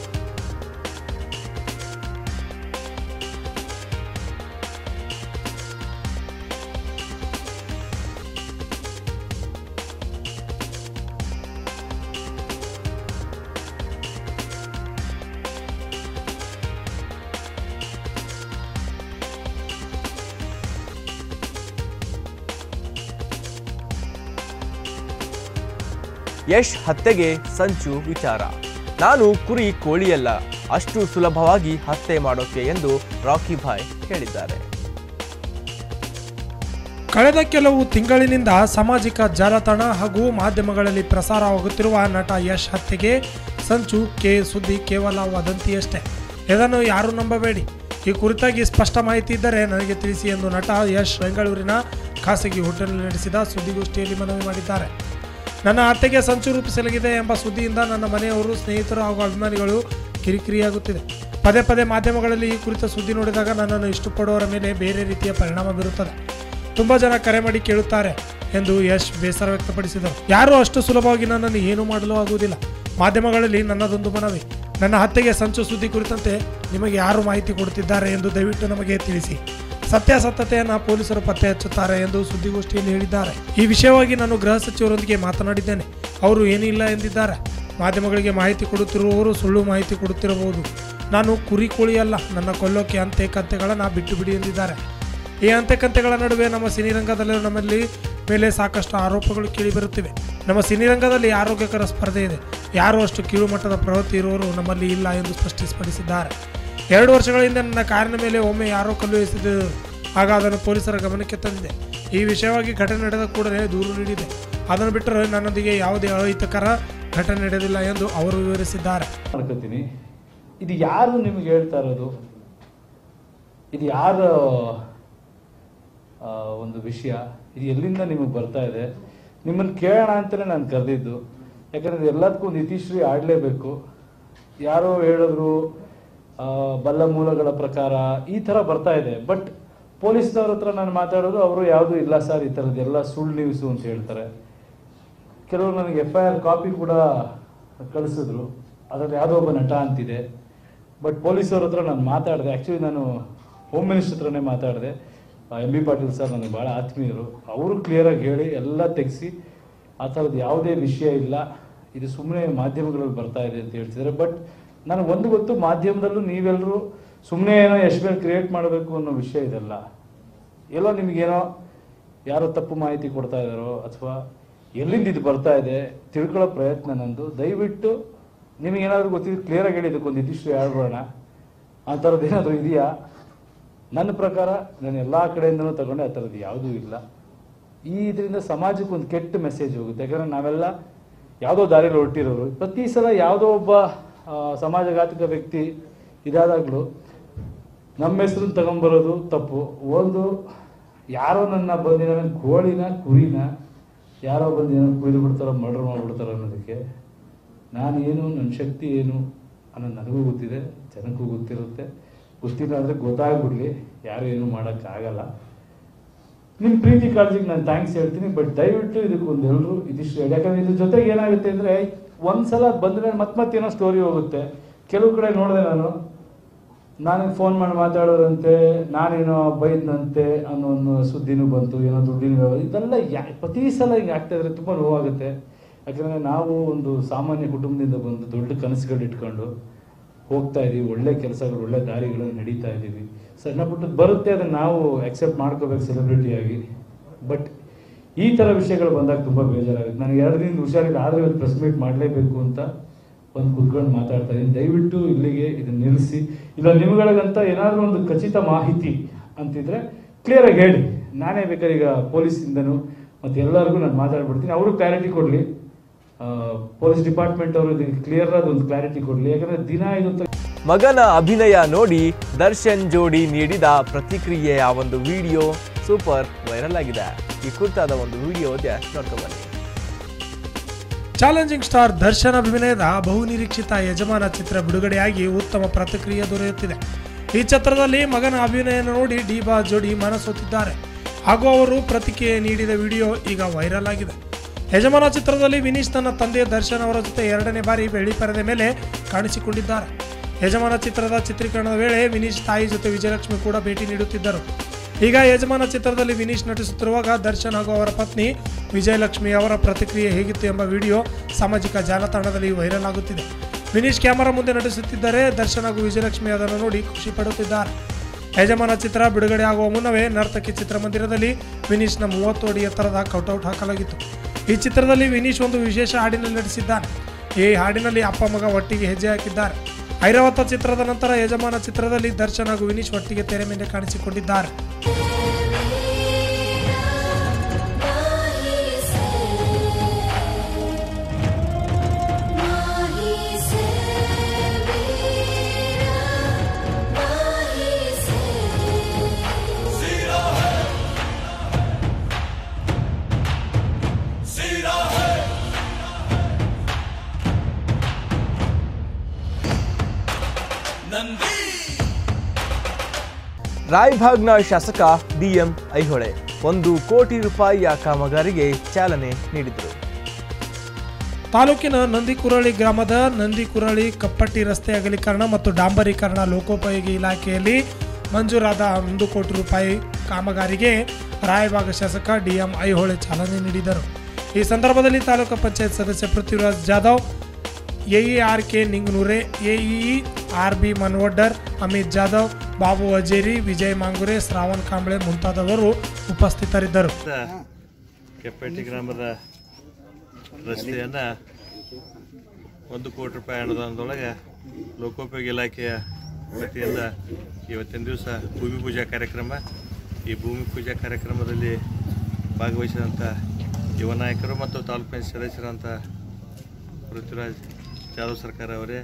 ಯಶ್ ಹತ್ಯೆಗೆ ಸಂಚು ವಿಚಾರ ನಾನು ಕುರಿ ಕೋಳಿಯಲ್ಲ ಅಷ್ಟು ಸುಲಭವಾಗಿ ಹತ್ಯೆ ಮಾಡೋಕೆ ಎಂದು ರಾಕಿ ಭಾಯ್ ಹೇಳಿದ್ದಾರೆ ಕಳೆದ ಕೆಲವು ತಿಂಗಳಿನಿಂದ ಸಾಮಾಜಿಕ ಜಾಲತಾಣ ಹಾಗೂ ಮಾಧ್ಯಮಗಳಲ್ಲಿ ಪ್ರಸಾರವಾಗುತ್ತಿರುವ ನಟ ಯಶ್ ಹತ್ಯೆಗೆ ಸಂಚು ಕೆ ಸುದ್ದಿ ಕೇವಲ ವದಂತಿಯಷ್ಟೇ ಇದನ್ನು ಯಾರೂ ನಂಬಬೇಡಿ ಈ ಕುರಿತಾಗಿ ಸ್ಪಷ್ಟ ಮಾಹಿತಿ ಇದ್ದರೆ ನನಗೆ ತಿಳಿಸಿ ಎಂದು ನಟ ಯಶ್ ಬೆಂಗಳೂರಿನ ಖಾಸಗಿ ಹೋಟೆಲ್ ನಡೆಸಿದ ಸುದ್ದಿಗೋಷ್ಠಿಯಲ್ಲಿ ಮನವಿ ಮಾಡಿದ್ದಾರೆ ನನ್ನ ಹತ್ಯೆಗೆ ಸಂಚು ರೂಪಿಸಲಾಗಿದೆ ಎಂಬ ಸುದ್ದಿಯಿಂದ ನನ್ನ ಮನೆಯವರು ಸ್ನೇಹಿತರು ಹಾಗೂ ಅಭಿಮಾನಿಗಳು ಕಿರಿಕಿರಿಯಾಗುತ್ತಿದೆ ಪದೇ ಪದೇ ಮಾಧ್ಯಮಗಳಲ್ಲಿ ಈ ಕುರಿತ ಸುದ್ದಿ ನೋಡಿದಾಗ ನನ್ನನ್ನು ಇಷ್ಟಪಡುವವರ ಮೇಲೆ ಬೇರೆ ರೀತಿಯ ಪರಿಣಾಮ ಬೀರುತ್ತದೆ ತುಂಬ ಜನ ಕರೆ ಮಾಡಿ ಕೇಳುತ್ತಾರೆ ಎಂದು ಯಶ್ ಬೇಸರ ವ್ಯಕ್ತಪಡಿಸಿದರು ಯಾರೂ ಅಷ್ಟು ಸುಲಭವಾಗಿ ನನ್ನನ್ನು ಏನೂ ಮಾಡಲು ಆಗುವುದಿಲ್ಲ ಮಾಧ್ಯಮಗಳಲ್ಲಿ ನನ್ನದೊಂದು ಮನವಿ ನನ್ನ ಹತ್ಯೆಗೆ ಸಂಚು ಸುದ್ದಿ ಕುರಿತಂತೆ ನಿಮಗೆ ಯಾರು ಮಾಹಿತಿ ಕೊಡುತ್ತಿದ್ದಾರೆ ಎಂದು ದಯವಿಟ್ಟು ನಮಗೆ ತಿಳಿಸಿ ಸತ್ಯಾಸತ್ಯತೆಯನ್ನು ಪೊಲೀಸರು ಪತ್ತೆ ಹಚ್ಚುತ್ತಾರೆ ಎಂದು ಸುದ್ದಿಗೋಷ್ಠಿಯಲ್ಲಿ ಹೇಳಿದ್ದಾರೆ ಈ ವಿಷಯವಾಗಿ ನಾನು ಗೃಹ ಸಚಿವರೊಂದಿಗೆ ಮಾತನಾಡಿದ್ದೇನೆ ಅವರು ಏನಿಲ್ಲ ಎಂದಿದ್ದಾರೆ ಮಾಧ್ಯಮಗಳಿಗೆ ಮಾಹಿತಿ ಕೊಡುತ್ತಿರುವವರು ಸುಳ್ಳು ಮಾಹಿತಿ ಕೊಡುತ್ತಿರಬಹುದು ನಾನು ಕುರಿ ಕೋಳಿ ಅಲ್ಲ ನನ್ನ ಕೊಲ್ಲೋಕೆ ಅಂತೆ ಕತ್ತೆಗಳನ್ನು ಬಿಟ್ಟು ಬಿಡಿ ಎಂದಿದ್ದಾರೆ ಈ ಅಂತೆಕಂತೆಗಳ ನಡುವೆ ನಮ್ಮ ಸಿನಿರಂಗದಲ್ಲಿ ನಮ್ಮಲ್ಲಿ ಮೇಲೆ ಸಾಕಷ್ಟು ಆರೋಪಗಳು ಕೇಳಿಬರುತ್ತಿವೆ ನಮ್ಮ ಸಿನಿರಂಗದಲ್ಲಿ ಆರೋಗ್ಯಕರ ಸ್ಪರ್ಧೆ ಇದೆ ಯಾರೂ ಅಷ್ಟು ಕೀಳುಮಟ್ಟದ ಪ್ರವೃತ್ತಿ ಇರುವವರು ನಮ್ಮಲ್ಲಿ ಇಲ್ಲ ಎಂದು ಸ್ಪಷ್ಟಪಡಿಸಿದ್ದಾರೆ ಎರಡು ವರ್ಷಗಳ ಹಿಂದೆ ನನ್ನ ಕಾರಿನ ಮೇಲೆ ಒಮ್ಮೆ ಯಾರೋ ಕಲ್ಲು ಎಸೆದಿದ್ದರು ಆಗ ಅದನ್ನು ಪೊಲೀಸರ ಗಮನಕ್ಕೆ ತಂದಿದೆ ಈ ವಿಷಯವಾಗಿ ಘಟನೆ ನಡೆದ ಕೂಡಲೇ ದೂರು ನೀಡಿದೆ ಅದನ್ನು ಬಿಟ್ಟರೆ ನನ್ನೊಂದಿಗೆ ಯಾವುದೇ ಅಹಿತಕರ ಘಟನೆ ನಡೆದಿಲ್ಲ ಎಂದು ಅವರು ವಿವರಿಸಿದ್ದಾರೆ ಮಾಡ್ಕೋತೀನಿ ಇದು ಯಾರು ನಿಮ್ಗೆ ಹೇಳ್ತಾ ಇರೋದು ಇದು ಯಾರ ಆ, ಒಂದು ವಿಷಯ ಇದು ಎಲ್ಲಿಂದ ನಿಮಗೆ ಬರ್ತಾ ಇದೆ ನಿಮ್ಮನ್ನು ಕೇಳೋಣ ಅಂತಲೇ ನಾನು ಕರೆದಿದ್ದು ಯಾಕಂದ್ರೆ ಎಲ್ಲದಕ್ಕೂ ನಿತೀಶ್ರೀ ಆಡಲೇಬೇಕು ಯಾರೋ ಹೇಳಿದ್ರು ಆ, ಬಲ್ಲ ಮೂಲಗಳ ಪ್ರಕಾರ ಈ ಥರ ಬರ್ತಾ ಇದೆ ಬಟ್ ಪೊಲೀಸ್ನವ್ರ ಹತ್ರ ನಾನು ಮಾತಾಡೋದು ಅವರು ಯಾವುದೂ ಇಲ್ಲ ಸರ್ ಈ ಥರದ್ದು ಎಲ್ಲ ಸುಳ್ಳು ನ್ಯೂಸು ಅಂತ ಹೇಳ್ತಾರೆ ಕೆಲವರು ನನಗೆ ಎಫ್ ಐ ಆರ್ ಕಾಪಿ ಕೂಡ ಕಳಿಸಿದ್ರು ಅದರಲ್ಲಿ ಯಾವುದೋ ಒಬ್ಬ ನಟ ಅಂತಿದೆ ಬಟ್ ಪೊಲೀಸವ್ರ ಹತ್ರ ನಾನು ಮಾತಾಡಿದೆ ಆ್ಯಕ್ಚುಲಿ ನಾನು ಹೋಮ್ ಮಿನಿಸ್ಟರ್ ಹತ್ರನೇ ಮಾತಾಡಿದೆ ಎಂ ಬಿ ಪಾಟೀಲ್ ಸರ್ ನನಗೆ ಭಾಳ ಆತ್ಮೀಯರು ಅವರು ಕ್ಲಿಯರಾಗಿ ಹೇಳಿ ಎಲ್ಲ ತೆಗೆಸಿ ಆ ಥರದ್ದು ಯಾವುದೇ ವಿಷಯ ಇಲ್ಲ ಇದು ಸುಮ್ಮನೆ ಮಾಧ್ಯಮಗಳಲ್ಲಿ ಬರ್ತಾ ಇದೆ ಅಂತ ಹೇಳ್ತಿದ್ದಾರೆ ಬಟ್ ನನಗೆ ಒಂದು ಗೊತ್ತು ಮಾಧ್ಯಮದಲ್ಲೂ ನೀವೆಲ್ಲರೂ ಸುಮ್ಮನೆ ಏನೋ ಎಷ್ಟು ಕ್ರಿಯೇಟ್ ಮಾಡಬೇಕು ಅನ್ನೋ ವಿಷಯ ಇದೆಲ್ಲ ಎಲ್ಲೋ ನಿಮಗೇನೋ ಯಾರೋ ತಪ್ಪು ಮಾಹಿತಿ ಕೊಡ್ತಾ ಇದ್ದಾರೋ ಅಥವಾ ಎಲ್ಲಿಂದ ಇದು ಬರ್ತಾ ಇದೆ ತಿಳ್ಕೊಳ್ಳೋ ಪ್ರಯತ್ನ ನಂದು ದಯವಿಟ್ಟು ನಿಮಗೇನಾದ್ರೂ ಗೊತ್ತಿದ್ದು ಕ್ಲಿಯರಾಗಿ ಹೇಳಿ ಇದಕ್ಕೊಂದು ಇದಿಷ್ಟು ಹೇಳ್ಬೋಣ ಆ ಥರದ್ದು ಏನಾದರೂ ಇದೆಯಾ ನನ್ನ ಪ್ರಕಾರ ನಾನು ಎಲ್ಲ ಕಡೆಯಿಂದನೂ ತಗೊಂಡೆ ಆ ಥರದ್ದು ಯಾವುದೂ ಇಲ್ಲ ಈ ಇದರಿಂದ ಸಮಾಜಕ್ಕೆ ಒಂದು ಕೆಟ್ಟ ಮೆಸೇಜ್ ಹೋಗುತ್ತೆ ಯಾಕಂದ್ರೆ ನಾವೆಲ್ಲ ಯಾವುದೋ ದಾರಿಯಲ್ಲಿ ಹೊರಟಿರೋರು ಪ್ರತಿ ಸಲ ಯಾವುದೋ ಒಬ್ಬ ಆ, ಸಮಾಜಘಾತಕ ವ್ಯಕ್ತಿ ಇದಾದಾಗಲೂ ನಮ್ಮ ಹೆಸರನ್ನ ತಗೊಂಬರೋದು ತಪ್ಪು ಒಂದು ಯಾರೋ ನನ್ನ ಬಂದಿನ ಕೋಳಿನ ಕುರಿನ ಯಾರೋ ಬಂದು ಏನೋ ಕುಯ್ದು ಬಿಡ್ತಾರೋ ಮರ್ಡರ್ ಮಾಡ್ಬಿಡ್ತಾರೋ ಅನ್ನೋದಕ್ಕೆ ನಾನು ಏನು ನನ್ನ ಶಕ್ತಿ ಏನು ಅನ್ನೋದು ನನಗೂ ಗೊತ್ತಿದೆ ಜನಕ್ಕೂ ಗೊತ್ತಿರುತ್ತೆ ಗೊತ್ತಿಲ್ಲ ಅಂದರೆ ಗೊತ್ತಾಗ್ಬಿಡ್ಲಿ ಯಾರು ಏನು ಮಾಡೋಕ್ಕಾಗಲ್ಲ ನಿಮ್ಮ ಪ್ರೀತಿ ಕಾಳಜಿಗೆ ನಾನು ಥ್ಯಾಂಕ್ಸ್ ಹೇಳ್ತೀನಿ ಬಟ್ ದಯವಿಟ್ಟು ಇದಕ್ಕೆ ಒಂದು ಎಲ್ಲರೂ ಇದಿಷ್ಟು ಹೇಳಿ ಯಾಕಂದ್ರೆ ಇದ್ರ ಜೊತೆಗೆ ಏನಾಗುತ್ತೆ ಅಂದರೆ ಒಂದ್ಸಲ ಬಂದ್ರೆ ಮತ್ತೆ ಮತ್ತೆ ಏನೋ ಸ್ಟೋರಿ ಹೋಗುತ್ತೆ ಕೆಲವು ಕಡೆ ನೋಡಿದೆ ನಾನು ನನಗೆ ಫೋನ್ ಮಾಡಿ ಮಾತಾಡೋರಂತೆ ನಾನೇನೋ ಬೈದ್ನಂತೆ ಅನ್ನೋ ಒಂದು ಸುದ್ದಿನೂ ಬಂತು ಏನೋ ದುಡ್ಡಿನ ವ್ಯವಹಾರ ಇದೆಲ್ಲ ಯಾ ಪ್ರತಿ ಸಲ ಹಿಂಗೆ ಆಗ್ತಾ ಇದ್ರೆ ತುಂಬ ನೋವಾಗುತ್ತೆ ಯಾಕಂದರೆ ನಾವು ಒಂದು ಸಾಮಾನ್ಯ ಕುಟುಂಬದಿಂದ ಬಂದು ದೊಡ್ಡ ಕನಸುಗಳು ಇಟ್ಕೊಂಡು ಹೋಗ್ತಾ ಇದೀವಿ ಒಳ್ಳೆ ಕೆಲಸಗಳು ಒಳ್ಳೆ ದಾರಿಗಳನ್ನು ನಡೀತಾ ಇದ್ದೀವಿ ಸಣ್ಣ ಪುಟ್ಟದ್ದು ಬರುತ್ತೆ ಅದನ್ನು ನಾವು ಅಕ್ಸೆಪ್ಟ್ ಮಾಡ್ಕೋಬೇಕು ಸೆಲೆಬ್ರಿಟಿಯಾಗಿ ಬಟ್ ಈ ಥರ ವಿಷಯಗಳು ಬಂದಾಗ ತುಂಬ ಬೇಜಾರಾಗುತ್ತೆ ನನಗೆ ಎರಡು ದಿನದ ಹುಷಾರಿಲ್ಲ ಆದರೆ ಇವತ್ತು ಪ್ರೆಸ್ ಮೀಟ್ ಮಾಡಲೇಬೇಕು ಅಂತ ಬಂದು ಕುತ್ಕೊಂಡು ಮಾತಾಡ್ತಾ ಇದ್ದೀನಿ ದಯವಿಟ್ಟು ಇಲ್ಲಿಗೆ ಇದನ್ನ ನಿಲ್ಲಿಸಿ ಇಲ್ಲ ನಿಮ್ಗಳಿಗಂತ ಏನಾದರೂ ಒಂದು ಖಚಿತ ಮಾಹಿತಿ ಅಂತಿದ್ರೆ ಕ್ಲಿಯರ್ ಆಗಿ ಹೇಳಿ ನಾನೇ ಬೇಕಾದ್ರೆ ಈಗ ಪೊಲೀಸಿಂದನೂ ಮತ್ತೆ ಎಲ್ಲರಿಗೂ ನಾನು ಮಾತಾಡ್ಬಿಡ್ತೀನಿ ಅವರು ಕ್ಲಾರಿಟಿ ಕೊಡಲಿ ಪೊಲೀಸ್ ಡಿಪಾರ್ಟ್ಮೆಂಟ್ ಅವರು ಇದಕ್ಕೆ ಕ್ಲಿಯರ್ ಆದ ಒಂದು ಕ್ಲಾರಿಟಿ ಕೊಡಲಿ ಯಾಕಂದ್ರೆ ದಿನ ಇದು ಮಗನ ಅಭಿನಯ ನೋಡಿ ದರ್ಶನ್ ಜೋಡಿ ನೀಡಿದ ಪ್ರತಿಕ್ರಿಯೆಯ ಒಂದು ವಿಡಿಯೋ ಸೂಪರ್ ವೈರಲ್ ಆಗಿದೆ ಈ ಕುರಿತಾದ ಒಂದು ವಿಡಿಯೋ ಇದೆ ನೋಡ್ಕೊಂಬನ್ನಿ ಚಾಲೆಂಜಿಂಗ್ ಸ್ಟಾರ್ ದರ್ಶನ್ ಅಭಿನಯದ ಬಹುನಿರೀಕ್ಷಿತ ಯಜಮಾನ ಚಿತ್ರ ಬಿಡುಗಡೆಯಾಗಿ ಉತ್ತಮ ಪ್ರತಿಕ್ರಿಯೆ ದೊರೆಯುತ್ತಿದೆ ಈ ಚಿತ್ರದಲ್ಲಿ ಮಗನ ಅಭಿನಯ ನೋಡಿ ಡಿಬಾ ಜೋಡಿ ಮನಸೋತಿದ್ದಾರೆ ಹಾಗೂ ಅವರು ಪ್ರತಿಕ್ರಿಯೆ ನೀಡಿದ ವಿಡಿಯೋ ಈಗ ವೈರಲ್ ಆಗಿದೆ ಯಜಮಾನ ಚಿತ್ರದಲ್ಲಿ ವಿನೀಶ್ ತನ್ನ ತಂದೆ ದರ್ಶನ್ ಅವರ ಜೊತೆ ಎರಡನೇ ಬಾರಿ ಬೆಳ್ಳಿ ಪರದೆ ಮೇಲೆ ಕಾಣಿಸಿಕೊಂಡಿದ್ದಾರೆ ಯಜಮಾನ ಚಿತ್ರದ ಚಿತ್ರೀಕರಣದ ವೇಳೆ ವಿನೀಶ್ ತಾಯಿ ಜೊತೆ ವಿಜಯಲಕ್ಷ್ಮಿ ಕೂಡ ಭೇಟಿ ನೀಡುತ್ತಿದ್ದರು ಈಗ ಯಜಮಾನ ಚಿತ್ರದಲ್ಲಿ ವಿನೀಶ್ ನಟಿಸುತ್ತಿರುವಾಗ ದರ್ಶನ್ ಹಾಗೂ ಅವರ ಪತ್ನಿ ವಿಜಯಲಕ್ಷ್ಮಿ ಅವರ ಪ್ರತಿಕ್ರಿಯೆ ಹೇಗಿತ್ತು ಎಂಬ ವಿಡಿಯೋ ಸಾಮಾಜಿಕ ಜಾಲತಾಣದಲ್ಲಿ ವೈರಲ್ ಆಗುತ್ತಿದೆ ವಿನೀಶ್ ಕ್ಯಾಮರಾ ಮುಂದೆ ನಟಿಸುತ್ತಿದ್ದರೆ ದರ್ಶನ್ ಹಾಗೂ ವಿಜಯಲಕ್ಷ್ಮಿ ಅದನ್ನು ನೋಡಿ ಖುಷಿ ಪಡುತ್ತಿದ್ದಾರೆ ಯಜಮಾನ ಚಿತ್ರ ಬಿಡುಗಡೆ ಆಗುವ ಮುನ್ನವೇ ನರ್ತಕಿ ಚಿತ್ರಮಂದಿರದಲ್ಲಿ ವಿನೀಶ್ನ ಮೂವತ್ತು ಅಡಿ ಎತ್ತರದ ಕೌಟೌಟ್ ಹಾಕಲಾಗಿತ್ತು ಈ ಚಿತ್ರದಲ್ಲಿ ವಿನೀಶ್ ಒಂದು ವಿಶೇಷ ಹಾಡಿನಲ್ಲಿ ನಟಿಸಿದ್ದಾನೆ ಈ ಹಾಡಿನಲ್ಲಿ ಅಪ್ಪ ಮಗ ಒಟ್ಟಿಗೆ ಹೆಜ್ಜೆ ಹಾಕಿದ್ದಾರೆ ಐರಾವತ ಚಿತ್ರದ ನಂತರ ಯಜಮಾನ ಚಿತ್ರದಲ್ಲಿ ದರ್ಶನ್ ಹಾಗೂ ವಿನೀಶ್ ಒಟ್ಟಿಗೆ ತೆರೆ ಮೇಲೆ ಕಾಣಿಸಿಕೊಂಡಿದ್ದಾರೆ ರಾಯಭಾಗ್ನ ಶಾಸಕ ಬಿಎಂ ಐಹೊಳೆ ಒಂದು ಕೋಟಿ ರೂಪಾಯಿಯ ಕಾಮಗಾರಿಗೆ ಚಾಲನೆ ನೀಡಿದರು ತಾಲೂಕಿನ ನಂದಿಕುರಳಿ ಗ್ರಾಮದ ನಂದಿಕುರಳಿ ಕಪ್ಪಟ್ಟಿ ರಸ್ತೆ ಅಗಲೀಕರಣ ಮತ್ತು ಡಾಂಬರೀಕರಣ ಲೋಕೋಪಯೋಗಿ ಇಲಾಖೆಯಲ್ಲಿ ಮಂಜೂರಾದ ಒಂದು ಕೋಟಿ ರೂಪಾಯಿ ಕಾಮಗಾರಿಗೆ ರಾಯಬಾಗ ಶಾಸಕ ಡಿಎಂ ಐಹೊಳೆ ಚಾಲನೆ ನೀಡಿದರು ಈ ಸಂದರ್ಭದಲ್ಲಿ ತಾಲೂಕು ಪಂಚಾಯತ್ ಸದಸ್ಯ Prithviraj Jadhav AE R K Ninganure AEE R B Manvaddar Amit Jadhav Babu Ajeri Vijay Mangure Shravan Kamble ಮುಂತಾದವರು ಉಪಸ್ಥಿತರಿದ್ದರು ಕೆಪ್ಪೆಟ್ಟಿ ಗ್ರಾಮದ ರಸ್ತೆಯನ್ನು ಒಂದು ಕೋಟಿ ರೂಪಾಯಿ ಅನುದಾನದೊಳಗೆ ಲೋಕೋಪಯೋಗಿ ಇಲಾಖೆಯ ವತಿಯಿಂದ ಇವತ್ತಿನ ದಿವಸ ಭೂಮಿ ಪೂಜಾ ಕಾರ್ಯಕ್ರಮ ಈ ಭೂಮಿ ಪೂಜಾ ಕಾರ್ಯಕ್ರಮದಲ್ಲಿ ಭಾಗವಹಿಸಿದಂಥ ಯುವ ನಾಯಕರು ಮತ್ತು ತಾಲೂಕು ಪಂಚಾಯತ್ ಸದಸ್ಯರಂಥ ಪೃಥ್ವಿರಾಜ್ ಜಾಧವ್ ಸರ್ಕಾರ ಅವರೇ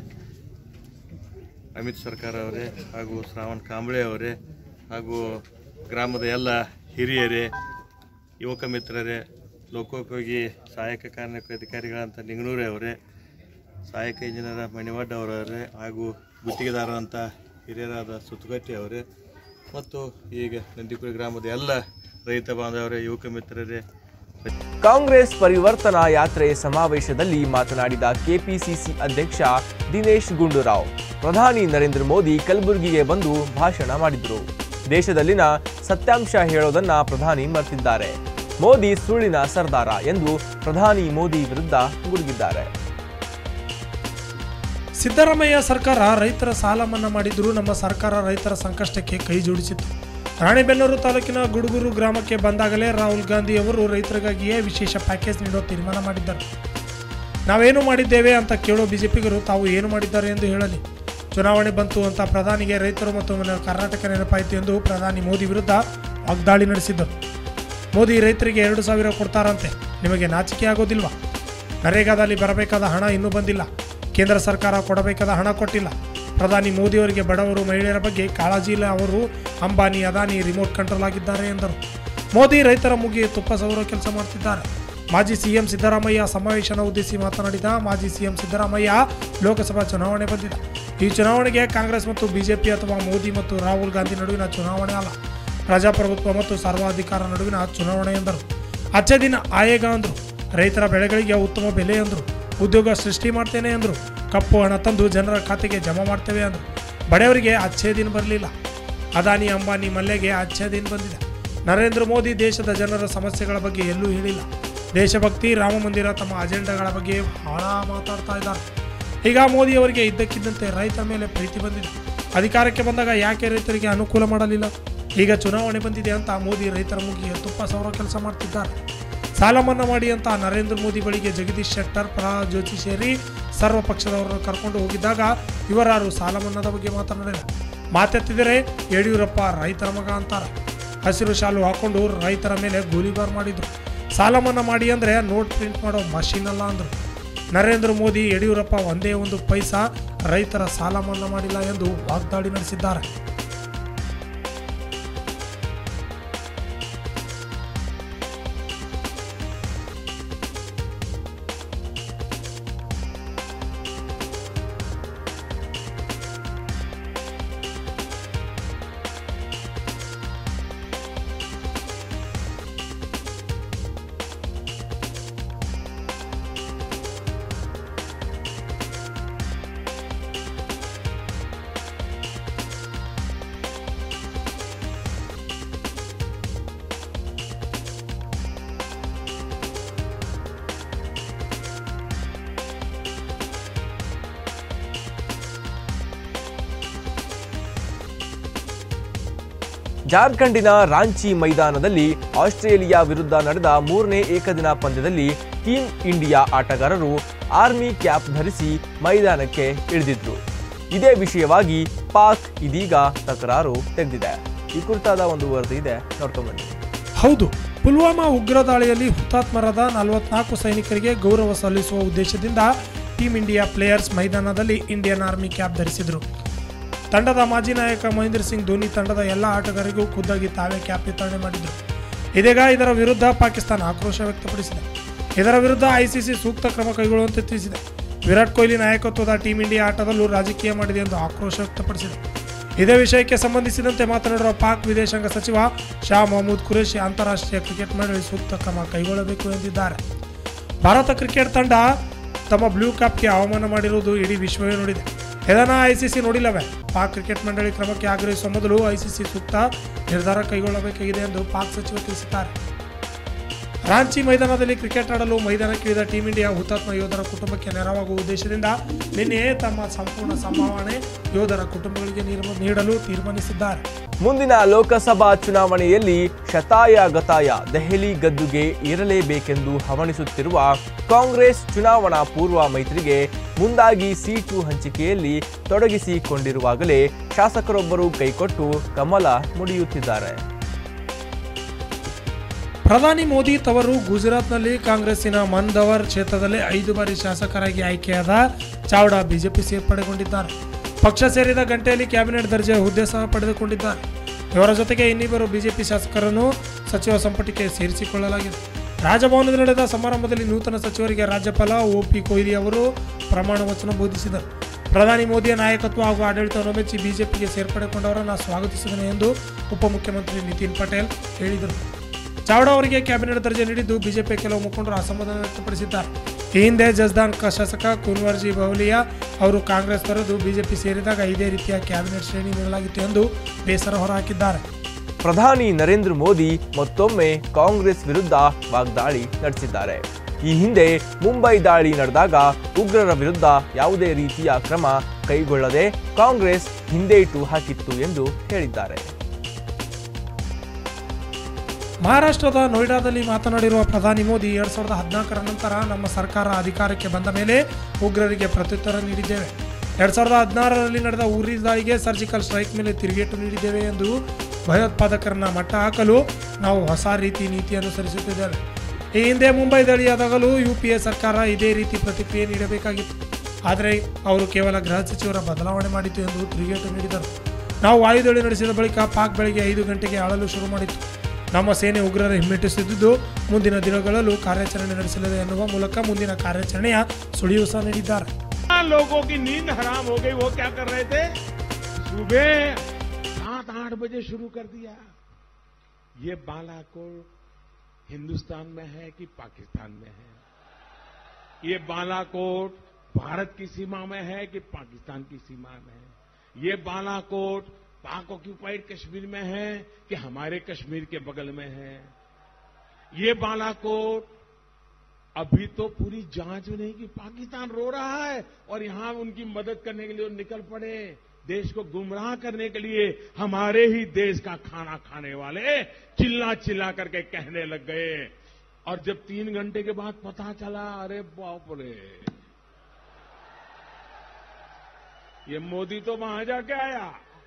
ಅಮಿತ್ ಸರ್ಕಾರ ಅವರೇ ಹಾಗೂ ಶ್ರಾವಣ್ ಕಾಂಬಳೆ ಅವರೇ ಹಾಗೂ ಗ್ರಾಮದ ಎಲ್ಲ ಹಿರಿಯರೇ ಯುವಕ ಮಿತ್ರರೇ ಲೋಕೋಪಯೋಗಿ ಸಹಾಯಕ ಕಾರ್ಮಿಕ ಅಧಿಕಾರಿಗಳಂತ ನಿಂಗನೂರೇ ಅವರೇ ಸಹಾಯಕ ಇಂಜಿನಿಯರ್ ಮಣಿವಡ್ಡ ಅವರವರೇ ಹಾಗೂ ಗುತ್ತಿಗೆದಾರ ಅಂತ ಹಿರಿಯರಾದ ಸುತ್ತಗಟ್ಟಿ ಅವರೇ ಮತ್ತು ಈಗ ನಂದಿಕುಳಿ ಗ್ರಾಮದ ಎಲ್ಲ ರೈತ ಬಾಂಧವರೇ ಯುವಕ ಮಿತ್ರರೇ ಕಾಂಗ್ರೆಸ್ ಪರಿವರ್ತನಾ ಯಾತ್ರೆ ಸಮಾವೇಶದಲ್ಲಿ ಮಾತನಾಡಿದ ಕೆಪಿಸಿಸಿ ಅಧ್ಯಕ್ಷ ದಿನೇಶ್ ಗುಂಡೂರಾವ್ ಪ್ರಧಾನಿ ನರೇಂದ್ರ ಮೋದಿ ಕಲಬುರಗಿಗೆ ಬಂದು ಭಾಷಣ ಮಾಡಿದರು ದೇಶದಲ್ಲಿನ ಸತ್ಯಾಂಶ ಹೇಳೋದನ್ನ ಪ್ರಧಾನಿ ಮರ್ತಿದ್ದಾರೆ ಮೋದಿ ಸುಳ್ಳಿನ ಸರ್ದಾರ ಎಂದು ಪ್ರಧಾನಿ ಮೋದಿ ವಿರುದ್ಧ ಗುಡುಗಿದ್ದಾರೆ ಸಿದ್ದರಾಮಯ್ಯ ಸರ್ಕಾರ ರೈತರ ಸಾಲ ಮನ್ನಾ ಮಾಡಿದ್ರು ನಮ್ಮ ಸರ್ಕಾರ ರೈತರ ಸಂಕಷ್ಟಕ್ಕೆ ಕೈ ಜೋಡಿಸಿತ್ತು ರಾಣೆಬೆನ್ನೂರು ತಾಲೂಕಿನ ಗುಡುಗುರು ಗ್ರಾಮಕ್ಕೆ ಬಂದಾಗಲೇ ರಾಹುಲ್ ಗಾಂಧಿ ಅವರು ರೈತರಿಗಾಗಿಯೇ ವಿಶೇಷ ಪ್ಯಾಕೇಜ್ ನೀಡೋ ತೀರ್ಮಾನ ಮಾಡಿದ್ದರು ನಾವೇನು ಮಾಡಿದ್ದೇವೆ ಅಂತ ಕೇಳೋ ಬಿಜೆಪಿಗರು ತಾವು ಏನು ಮಾಡಿದ್ದಾರೆ ಎಂದು ಹೇಳಲಿ ಚುನಾವಣೆ ಬಂತು ಅಂತ ಪ್ರಧಾನಿಗೆ ರೈತರು ಮತ್ತು మన ಕರ್ನಾಟಕ ನೆನಪಾಯಿತು ಎಂದು ಪ್ರಧಾನಿ ಮೋದಿ ವಿರುದ್ಧ ವಾಗ್ದಾಳಿ ನಡೆಸಿದ್ದರು ಮೋದಿ ರೈತರಿಗೆ ಎರಡು ಸಾವಿರ ಕೊಡ್ತಾರಂತೆ ನಿಮಗೆ ನಾಚಿಕೆ ಆಗೋದಿಲ್ವಾ ನರೇಗಾದಲ್ಲಿ ಬರಬೇಕಾದ ಹಣ ಇನ್ನೂ ಬಂದಿಲ್ಲ ಕೇಂದ್ರ ಸರ್ಕಾರ ಕೊಡಬೇಕಾದ ಹಣ ಕೊಟ್ಟಿಲ್ಲ ಪ್ರಧಾನಿ ಮೋದಿಯವರಿಗೆ ಬಡವರು ಮಹಿಳೆಯರ ಬಗ್ಗೆ ಕಾಳಜಿ ಇಲ್ಲ ಅವರು ಅಂಬಾನಿ ಅದಾನಿ ರಿಮೋಟ್ ಕಂಟ್ರೋಲ್ ಆಗಿದ್ದಾರೆ ಎಂದರು ಮೋದಿ ರೈತರ ಮುಗಿಗೆ ತುಪ್ಪ ಸವರೋ ಕೆಲಸ ಮಾಡ್ತಿದ್ದಾರೆ ಮಾಜಿ ಸಿಎಂ ಸಿದ್ದರಾಮಯ್ಯ ಸಮಾವೇಶನ ಉದ್ದೇಶಿಸಿ ಮಾತನಾಡಿದ ಮಾಜಿ ಸಿಎಂ ಸಿದ್ದರಾಮಯ್ಯ ಲೋಕಸಭಾ ಚುನಾವಣೆ ಬಂದಿದೆ ಈ ಚುನಾವಣೆಗೆ ಕಾಂಗ್ರೆಸ್ ಮತ್ತು ಬಿಜೆಪಿ ಅಥವಾ ಮೋದಿ ಮತ್ತು ರಾಹುಲ್ ಗಾಂಧಿ ನಡುವಿನ ಚುನಾವಣೆ ಅಲ್ಲ ಪ್ರಜಾಪ್ರಭುತ್ವ ಮತ್ತು ಸರ್ವಾಧಿಕಾರ ನಡುವಿನ ಚುನಾವಣೆ ಎಂದರು ಅಚ್ಚೆ ದಿನ ಆಯೇಗ ಅಂದರು ರೈತರ ಬೆಳೆಗಳಿಗೆ ಉತ್ತಮ ಬೆಲೆ ಎಂದರು ಉದ್ಯೋಗ ಸೃಷ್ಟಿ ಮಾಡ್ತೇನೆ ಎಂದರು ಕಪ್ಪು ಹಣ ತಂದು ಜನರ ಖಾತೆಗೆ ಜಮಾ ಮಾಡ್ತೇವೆ ಅಂದರು ಬಡವರಿಗೆ ಅಚ್ಚೇ ದಿನ ಬರಲಿಲ್ಲ ಅದಾನಿ ಅಂಬಾನಿ ಮಲ್ಲೆಗೆ ಅಚ್ಚೇ ದಿನ ಬಂದಿದೆ ನರೇಂದ್ರ ಮೋದಿ ದೇಶದ ಜನರ ಸಮಸ್ಯೆಗಳ ಬಗ್ಗೆ ಎಲ್ಲೂ ಹೇಳಿಲ್ಲ ದೇಶಭಕ್ತಿ ರಾಮ ಮಂದಿರ ತಮ್ಮ ಅಜೆಂಡಾಗಳ ಬಗ್ಗೆ ಬಹಳ ಮಾತಾಡ್ತಾ ಇದ್ದಾರೆ ಈಗ ಮೋದಿ ಅವರಿಗೆ ಇದ್ದಕ್ಕಿದ್ದಂತೆ ರೈತರ ಮೇಲೆ ಪ್ರೀತಿ ಬಂದಿದೆ ಅಧಿಕಾರಕ್ಕೆ ಬಂದಾಗ ಯಾಕೆ ರೈತರಿಗೆ ಅನುಕೂಲ ಮಾಡಲಿಲ್ಲ ಈಗ ಚುನಾವಣೆ ಬಂದಿದೆ ಅಂತ ಮೋದಿ ರೈತರ ಮುಗಿಗೆ ತುಪ್ಪ ಸವರೋ ಕೆಲಸ ಮಾಡ್ತಿದ್ದಾರೆ ಸಾಲ ಮನ್ನಾ ಮಾಡಿ ಅಂತ ನರೇಂದ್ರ ಮೋದಿ ಬಳಿಗೆ ಜಗದೀಶ್ ಶೆಟ್ಟರ್ ಪ್ರಹ್ಲಾದ್ ಜೋಶಿ ಸೇರಿ ಸರ್ವ ಪಕ್ಷದವರನ್ನು ಕರ್ಕೊಂಡು ಹೋಗಿದ್ದಾಗ ಇವರಾರು ಸಾಲ ಮನ್ನಾದ ಬಗ್ಗೆ ಮಾತನಾಡಿಲ್ಲ ಮಾತೆತ್ತಿದರೆ ಯಡಿಯೂರಪ್ಪ ರೈತರ ಮಗ ಅಂತಾರೆ ಹಸಿರು ಶಾಲು ಹಾಕೊಂಡು ರೈತರ ಮೇಲೆ ಗೋಲಿಬಾರ್ ಮಾಡಿದ್ರು ಸಾಲ ಮನ್ನಾ ಮಾಡಿ ಅಂದರೆ ನೋಟ್ ಪ್ರಿಂಟ್ ಮಾಡೋ ಮಷೀನ್ ಅಲ್ಲ ಅಂದರು ನರೇಂದ್ರ ಮೋದಿ ಯಡಿಯೂರಪ್ಪ ಒಂದೇ ಒಂದು ಪೈಸಾ ರೈತರ ಸಾಲ ಮನ್ನಾ ಮಾಡಿಲ್ಲ ಎಂದು ವಾಗ್ದಾಳಿ ನಡೆಸಿದ್ದಾರೆ ಜಾರ್ಖಂಡಿನ ರಾಂಚಿ ಮೈದಾನದಲ್ಲಿ ಆಸ್ಟ್ರೇಲಿಯಾ ವಿರುದ್ಧ ನಡೆದ ಮೂರನೇ ಏಕದಿನ ಪಂದ್ಯದಲ್ಲಿ ಟೀಂ ಇಂಡಿಯಾ ಆಟಗಾರರು ಆರ್ಮಿ ಕ್ಯಾಪ್ ಧರಿಸಿ ಮೈದಾನಕ್ಕೆ ಇಳಿದಿದ್ರು ಇದೇ ವಿಷಯವಾಗಿ ಪಾಕ್ ಇದೀಗ ತಕರಾರು ತೆಗೆದಿದೆ ಈ ಕುರಿತಾದ ಒಂದು ವರದಿ ಇದೆ ನೋಡ್ಕೊಂಬನ್ನಿ ಹೌದು ಪುಲ್ವಾಮಾ ಉಗ್ರ ದಾಳಿಯಲ್ಲಿ ಹುತಾತ್ಮರಾದ ನಲವತ್ನಾಲ್ಕು ಸೈನಿಕರಿಗೆ ಗೌರವ ಸಲ್ಲಿಸುವ ಉದ್ದೇಶದಿಂದ ಟೀಂ ಇಂಡಿಯಾ ಪ್ಲೇಯರ್ಸ್ ಮೈದಾನದಲ್ಲಿ ಇಂಡಿಯನ್ ಆರ್ಮಿ ಕ್ಯಾಪ್ ಧರಿಸಿದರು ತಂಡದ ಮಾಜಿ ನಾಯಕ ಮಹೇಂದ್ರ ಸಿಂಗ್ ಧೋನಿ ತಂಡದ ಎಲ್ಲ ಆಟಗಾರರಿಗೂ ಖುದ್ದಾಗಿ ತಾವೇ ಕ್ಯಾಪ್ ವಿತರಣೆ ಮಾಡಿದರು ಇದೀಗ ಇದರ ವಿರುದ್ಧ ಪಾಕಿಸ್ತಾನ ಆಕ್ರೋಶ ವ್ಯಕ್ತಪಡಿಸಿದೆ ಇದರ ವಿರುದ್ಧ ಐಸಿಸಿ ಸೂಕ್ತ ಕ್ರಮ ಕೈಗೊಳ್ಳುವಂತೆ ತಿಳಿಸಿದೆ ವಿರಾಟ್ ಕೊಹ್ಲಿ ನಾಯಕತ್ವದ ಟೀಂ ಇಂಡಿಯಾ ಆಟದಲ್ಲೂ ರಾಜಕೀಯ ಮಾಡಿದೆ ಎಂದು ಆಕ್ರೋಶ ವ್ಯಕ್ತಪಡಿಸಿದೆ ಇದೇ ವಿಷಯಕ್ಕೆ ಸಂಬಂಧಿಸಿದಂತೆ ಮಾತನಾಡಿರುವ ಪಾಕ್ ವಿದೇಶಾಂಗ ಸಚಿವ ಶಾ ಮಹಮೂದ್ ಖುರೇಶಿ ಅಂತಾರಾಷ್ಟ್ರೀಯ ಕ್ರಿಕೆಟ್ ಮಂಡಳಿ ಸೂಕ್ತ ಕ್ರಮ ಕೈಗೊಳ್ಳಬೇಕು ಎಂದಿದ್ದಾರೆ ಭಾರತ ಕ್ರಿಕೆಟ್ ತಂಡ ತಮ್ಮ ಬ್ಲೂ ಕ್ಯಾಪ್ಗೆ ಅವಮಾನ ಮಾಡಿರುವುದು ಇಡೀ ವಿಶ್ವವೇ ನೋಡಿದೆ ಇದನ್ನು ಐಸಿಸಿ ನೋಡಿಲ್ಲವೇ ಪಾಕ್ ಕ್ರಿಕೆಟ್ ಮಂಡಳಿ ಕ್ರಮಕ್ಕೆ ಆಗ್ರಹಿಸುವ ಮೊದಲು ಐಸಿಸಿ ಸೂಕ್ತ ನಿರ್ಧಾರ ಕೈಗೊಳ್ಳಬೇಕಾಗಿದೆ ಎಂದು ಪಾಕ್ ಸಚಿವ ತಿಳಿಸಿದ್ದಾರೆ ರಾಂಚಿ ಮೈದಾನದಲ್ಲಿ ಕ್ರಿಕೆಟ್ ಆಡಲು ಮೈದಾನಕ್ಕಿಳಿದ ಟೀಂ ಇಂಡಿಯಾ ಹುತಾತ್ಮ ಯೋಧರ ಕುಟುಂಬಕ್ಕೆ ನೆರವಾಗುವ ಉದ್ದೇಶದಿಂದ ನಿನ್ನೆ ತಮ್ಮ ಸಂಪೂರ್ಣ ಸಂಭಾವನೆ ಯೋಧರ ಕುಟುಂಬಗಳಿಗೆ ನೀರು- ನೀಡಲು ತೀರ್ಮಾನಿಸಿದ್ದಾರೆ ಮುಂದಿನ ಲೋಕಸಭಾ ಚುನಾವಣೆಯಲ್ಲಿ ಶತಾಯ ಗತಾಯ ದೆಹಲಿ ಗದ್ದುಗೆ ಏರಲೇಬೇಕೆಂದು ಹವಣಿಸುತ್ತಿರುವ ಕಾಂಗ್ರೆಸ್ ಚುನಾವಣಾ ಪೂರ್ವ ಮೈತ್ರಿಗೆ ಮುಂದಾಗಿ ಸೀಟು ಹಂಚಿಕೆಯಲ್ಲಿ ತೊಡಗಿಸಿಕೊಂಡಿರುವಾಗಲೇ ಶಾಸಕರೊಬ್ಬರು ಕೈಕೊಟ್ಟು ಕಮಲ ಮುಡಿಯುತ್ತಿದ್ದಾರೆ ಪ್ರಧಾನಿ ಮೋದಿ ತವರು ಗುಜರಾತ್ನಲ್ಲಿ ಕಾಂಗ್ರೆಸ್ಸಿನ ಮಂದವರ್ ಕ್ಷೇತ್ರದಲ್ಲಿ ಐದು ಬಾರಿ ಶಾಸಕರಾಗಿ ಆಯ್ಕೆಯಾದ ಚಾವ್ಡಾ ಬಿಜೆಪಿ ಸೇರ್ಪಡೆಗೊಂಡಿದ್ದಾರೆ ಪಕ್ಷ ಸೇರಿದ ಗಂಟೆಯಲ್ಲಿ ಕ್ಯಾಬಿನೆಟ್ ದರ್ಜೆಯ ಹುದ್ದೆ ಸಹ ಪಡೆದುಕೊಂಡಿದ್ದಾರೆ ಇವರ ಜೊತೆಗೆ ಇನ್ನಿಬ್ಬರು ಬಿಜೆಪಿ ಶಾಸಕರನ್ನು ಸಚಿವ ಸಂಪುಟಕ್ಕೆ ಸೇರಿಸಿಕೊಳ್ಳಲಾಗಿದೆ ರಾಜಭವನದಲ್ಲಿ ನಡೆದ ಸಮಾರಂಭದಲ್ಲಿ ನೂತನ ಸಚಿವರಿಗೆ ರಾಜ್ಯಪಾಲ ಒ ಪಿ ಕೊಹ್ಲಿ ಅವರು ಪ್ರಮಾಣ ವಚನ ಬೋಧಿಸಿದರು ಪ್ರಧಾನಿ ಮೋದಿಯ ನಾಯಕತ್ವ ಹಾಗೂ ಆಡಳಿತವನ್ನು ಮೆಚ್ಚಿ ಬಿಜೆಪಿಗೆ ಸೇರ್ಪಡೆಗೊಂಡವರನ್ನು ಸ್ವಾಗತಿಸಿದನು ಎಂದು ಉಪಮುಖ್ಯಮಂತ್ರಿ ನಿತಿನ್ ಪಟೇಲ್ ಹೇಳಿದರು ಚಾವ್ಡಾ ಅವರಿಗೆ ಕ್ಯಾಬಿನೆಟ್ ದರ್ಜೆ ನೀಡಿದ್ದು ಬಿಜೆಪಿ ಕೆಲವು ಮುಖಂಡರು ಅಸಮಾಧಾನ ವ್ಯಕ್ತಪಡಿಸಿದ್ದಾರೆ ಈ ಹಿಂದೆ ಜಸ್ದಾನ್ ಕ ಶಾಸಕ ಕುನ್ವರ್ಜಿ ಬಹುಲಿಯಾ ಅವರು ಕಾಂಗ್ರೆಸ್ ತೊರೆದು ಬಿಜೆಪಿ ಸೇರಿದಾಗ ಇದೇ ರೀತಿಯ ಕ್ಯಾಬಿನೆಟ್ ಶ್ರೇಣಿ ನೀಡಲಾಗಿತ್ತು ಎಂದು ಬೇಸರ ಹೊರಹಾಕಿದ್ದಾರೆ ಪ್ರಧಾನಿ ನರೇಂದ್ರ ಮೋದಿ ಮತ್ತೊಮ್ಮೆ ಕಾಂಗ್ರೆಸ್ ವಿರುದ್ಧ ವಾಗ್ದಾಳಿ ನಡೆಸಿದ್ದಾರೆ ಈ ಹಿಂದೆ ಮುಂಬೈ ದಾಳಿ ನಡೆದಾಗ ಉಗ್ರರ ವಿರುದ್ಧ ಯಾವುದೇ ರೀತಿಯ ಕ್ರಮ ಕೈಗೊಳ್ಳದೆ ಕಾಂಗ್ರೆಸ್ ಹಿಂದೇಟು ಹಾಕಿತ್ತು ಎಂದು ಹೇಳಿದ್ದಾರೆ ಮಹಾರಾಷ್ಟ್ರದ ನೋಯ್ಡಾದಲ್ಲಿ ಮಾತನಾಡಿರುವ ಪ್ರಧಾನಿ ಮೋದಿ ಎರಡ್ ಸಾವಿರದ ಹದಿನಾಲ್ಕರ ನಂತರ ನಮ್ಮ ಸರ್ಕಾರ ಅಧಿಕಾರಕ್ಕೆ ಬಂದ ಮೇಲೆ ಉಗ್ರರಿಗೆ ಪ್ರತ್ಯುತ್ತರ ನೀಡಿದ್ದೇವೆ ಎರಡ್ ಸಾವಿರದ ಹದಿನಾರರಲ್ಲಿ ನಡೆದ ಉರಿ ದಾಳಿಗೆ ಸರ್ಜಿಕಲ್ ಸ್ಟ್ರೈಕ್ ಮೇಲೆ ತಿರುಗೇಟು ನೀಡಿದ್ದೇವೆ ಎಂದು ಭಯೋತ್ಪಾದಕರನ್ನ ಮಟ್ಟ ಹಾಕಲು ನಾವು ಹೊಸ ರೀತಿ ನೀತಿ ಅನುಸರಿಸುತ್ತಿದ್ದೇವೆ ಈ ಹಿಂದೆ ಮುಂಬೈ ದಾಳಿಯಾದಾಗಲೂ ಯು ಪಿ ಎ ಸರ್ಕಾರ ಇದೇ ರೀತಿ ಪ್ರತಿಕ್ರಿಯೆ ನೀಡಬೇಕಾಗಿತ್ತು ಆದರೆ ಅವರು ಕೇವಲ ಗೃಹ ಸಚಿವರ ಬದಲಾವಣೆ ಮಾಡಿತು ಎಂದು ತಿರುಗೇಟು ನೀಡಿದರು ನಾವು ವಾಯುದಾಳಿ ನಡೆಸಿದ ಬಳಿಕ ಪಾಕ್ ಬೆಳಗ್ಗೆ ಐದು ಗಂಟೆಗೆ ಆಳಲು ಶುರು ಮಾಡಿತ್ತು ನಮ್ಮ ಸೇನೆ ಉಗ್ರರ ಹಿಮ್ಮೆಟ್ಟಿಸುತ್ತಿದ್ದು ಮುಂದಿನ ದಿನಗಳಲ್ಲೂ ಕಾರ್ಯಾಚರಣೆ ನಡೆಸಲಿದೆ ಎನ್ನುವ ಮೂಲಕ ಮುಂದಿನ ಕಾರ್ಯಾಚರಣೆಯ ಸುಳಿವು ಸಹ ನೀಡಿದ್ದಾರೆ लोगों की नींद हराम हो गई वो क्या कर रहे थे सुबह सात आठ बजे शुरू कर दिया ये बालाकोट हिंदुस्तान में है कि पाकिस्तान में है ये बालाकोट भारत की सीमा में है कि पाकिस्तान की सीमा में है ये बालाकोट पाक ऑक्यूपाइड कश्मीर में है कि हमारे कश्मीर के बगल में है ये बालाकोट अभी तो पूरी जांच नहीं की पाकिस्तान रो रहा है और यहां उनकी मदद करने के लिए वो निकल पड़े देश को गुमराह करने के लिए हमारे ही देश का खाना खाने वाले चिल्ला चिल्ला करके कहने लग गए और जब तीन घंटे के बाद पता चला अरे बाप रे ये मोदी तो वहां जाके आया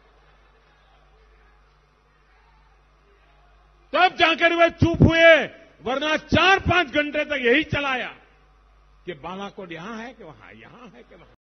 तब जाकर वे चुप हुए वरना चार पांच घंटे तक यही चलाया कि बालाकोट यहां है कि वहां यहां है कि वहां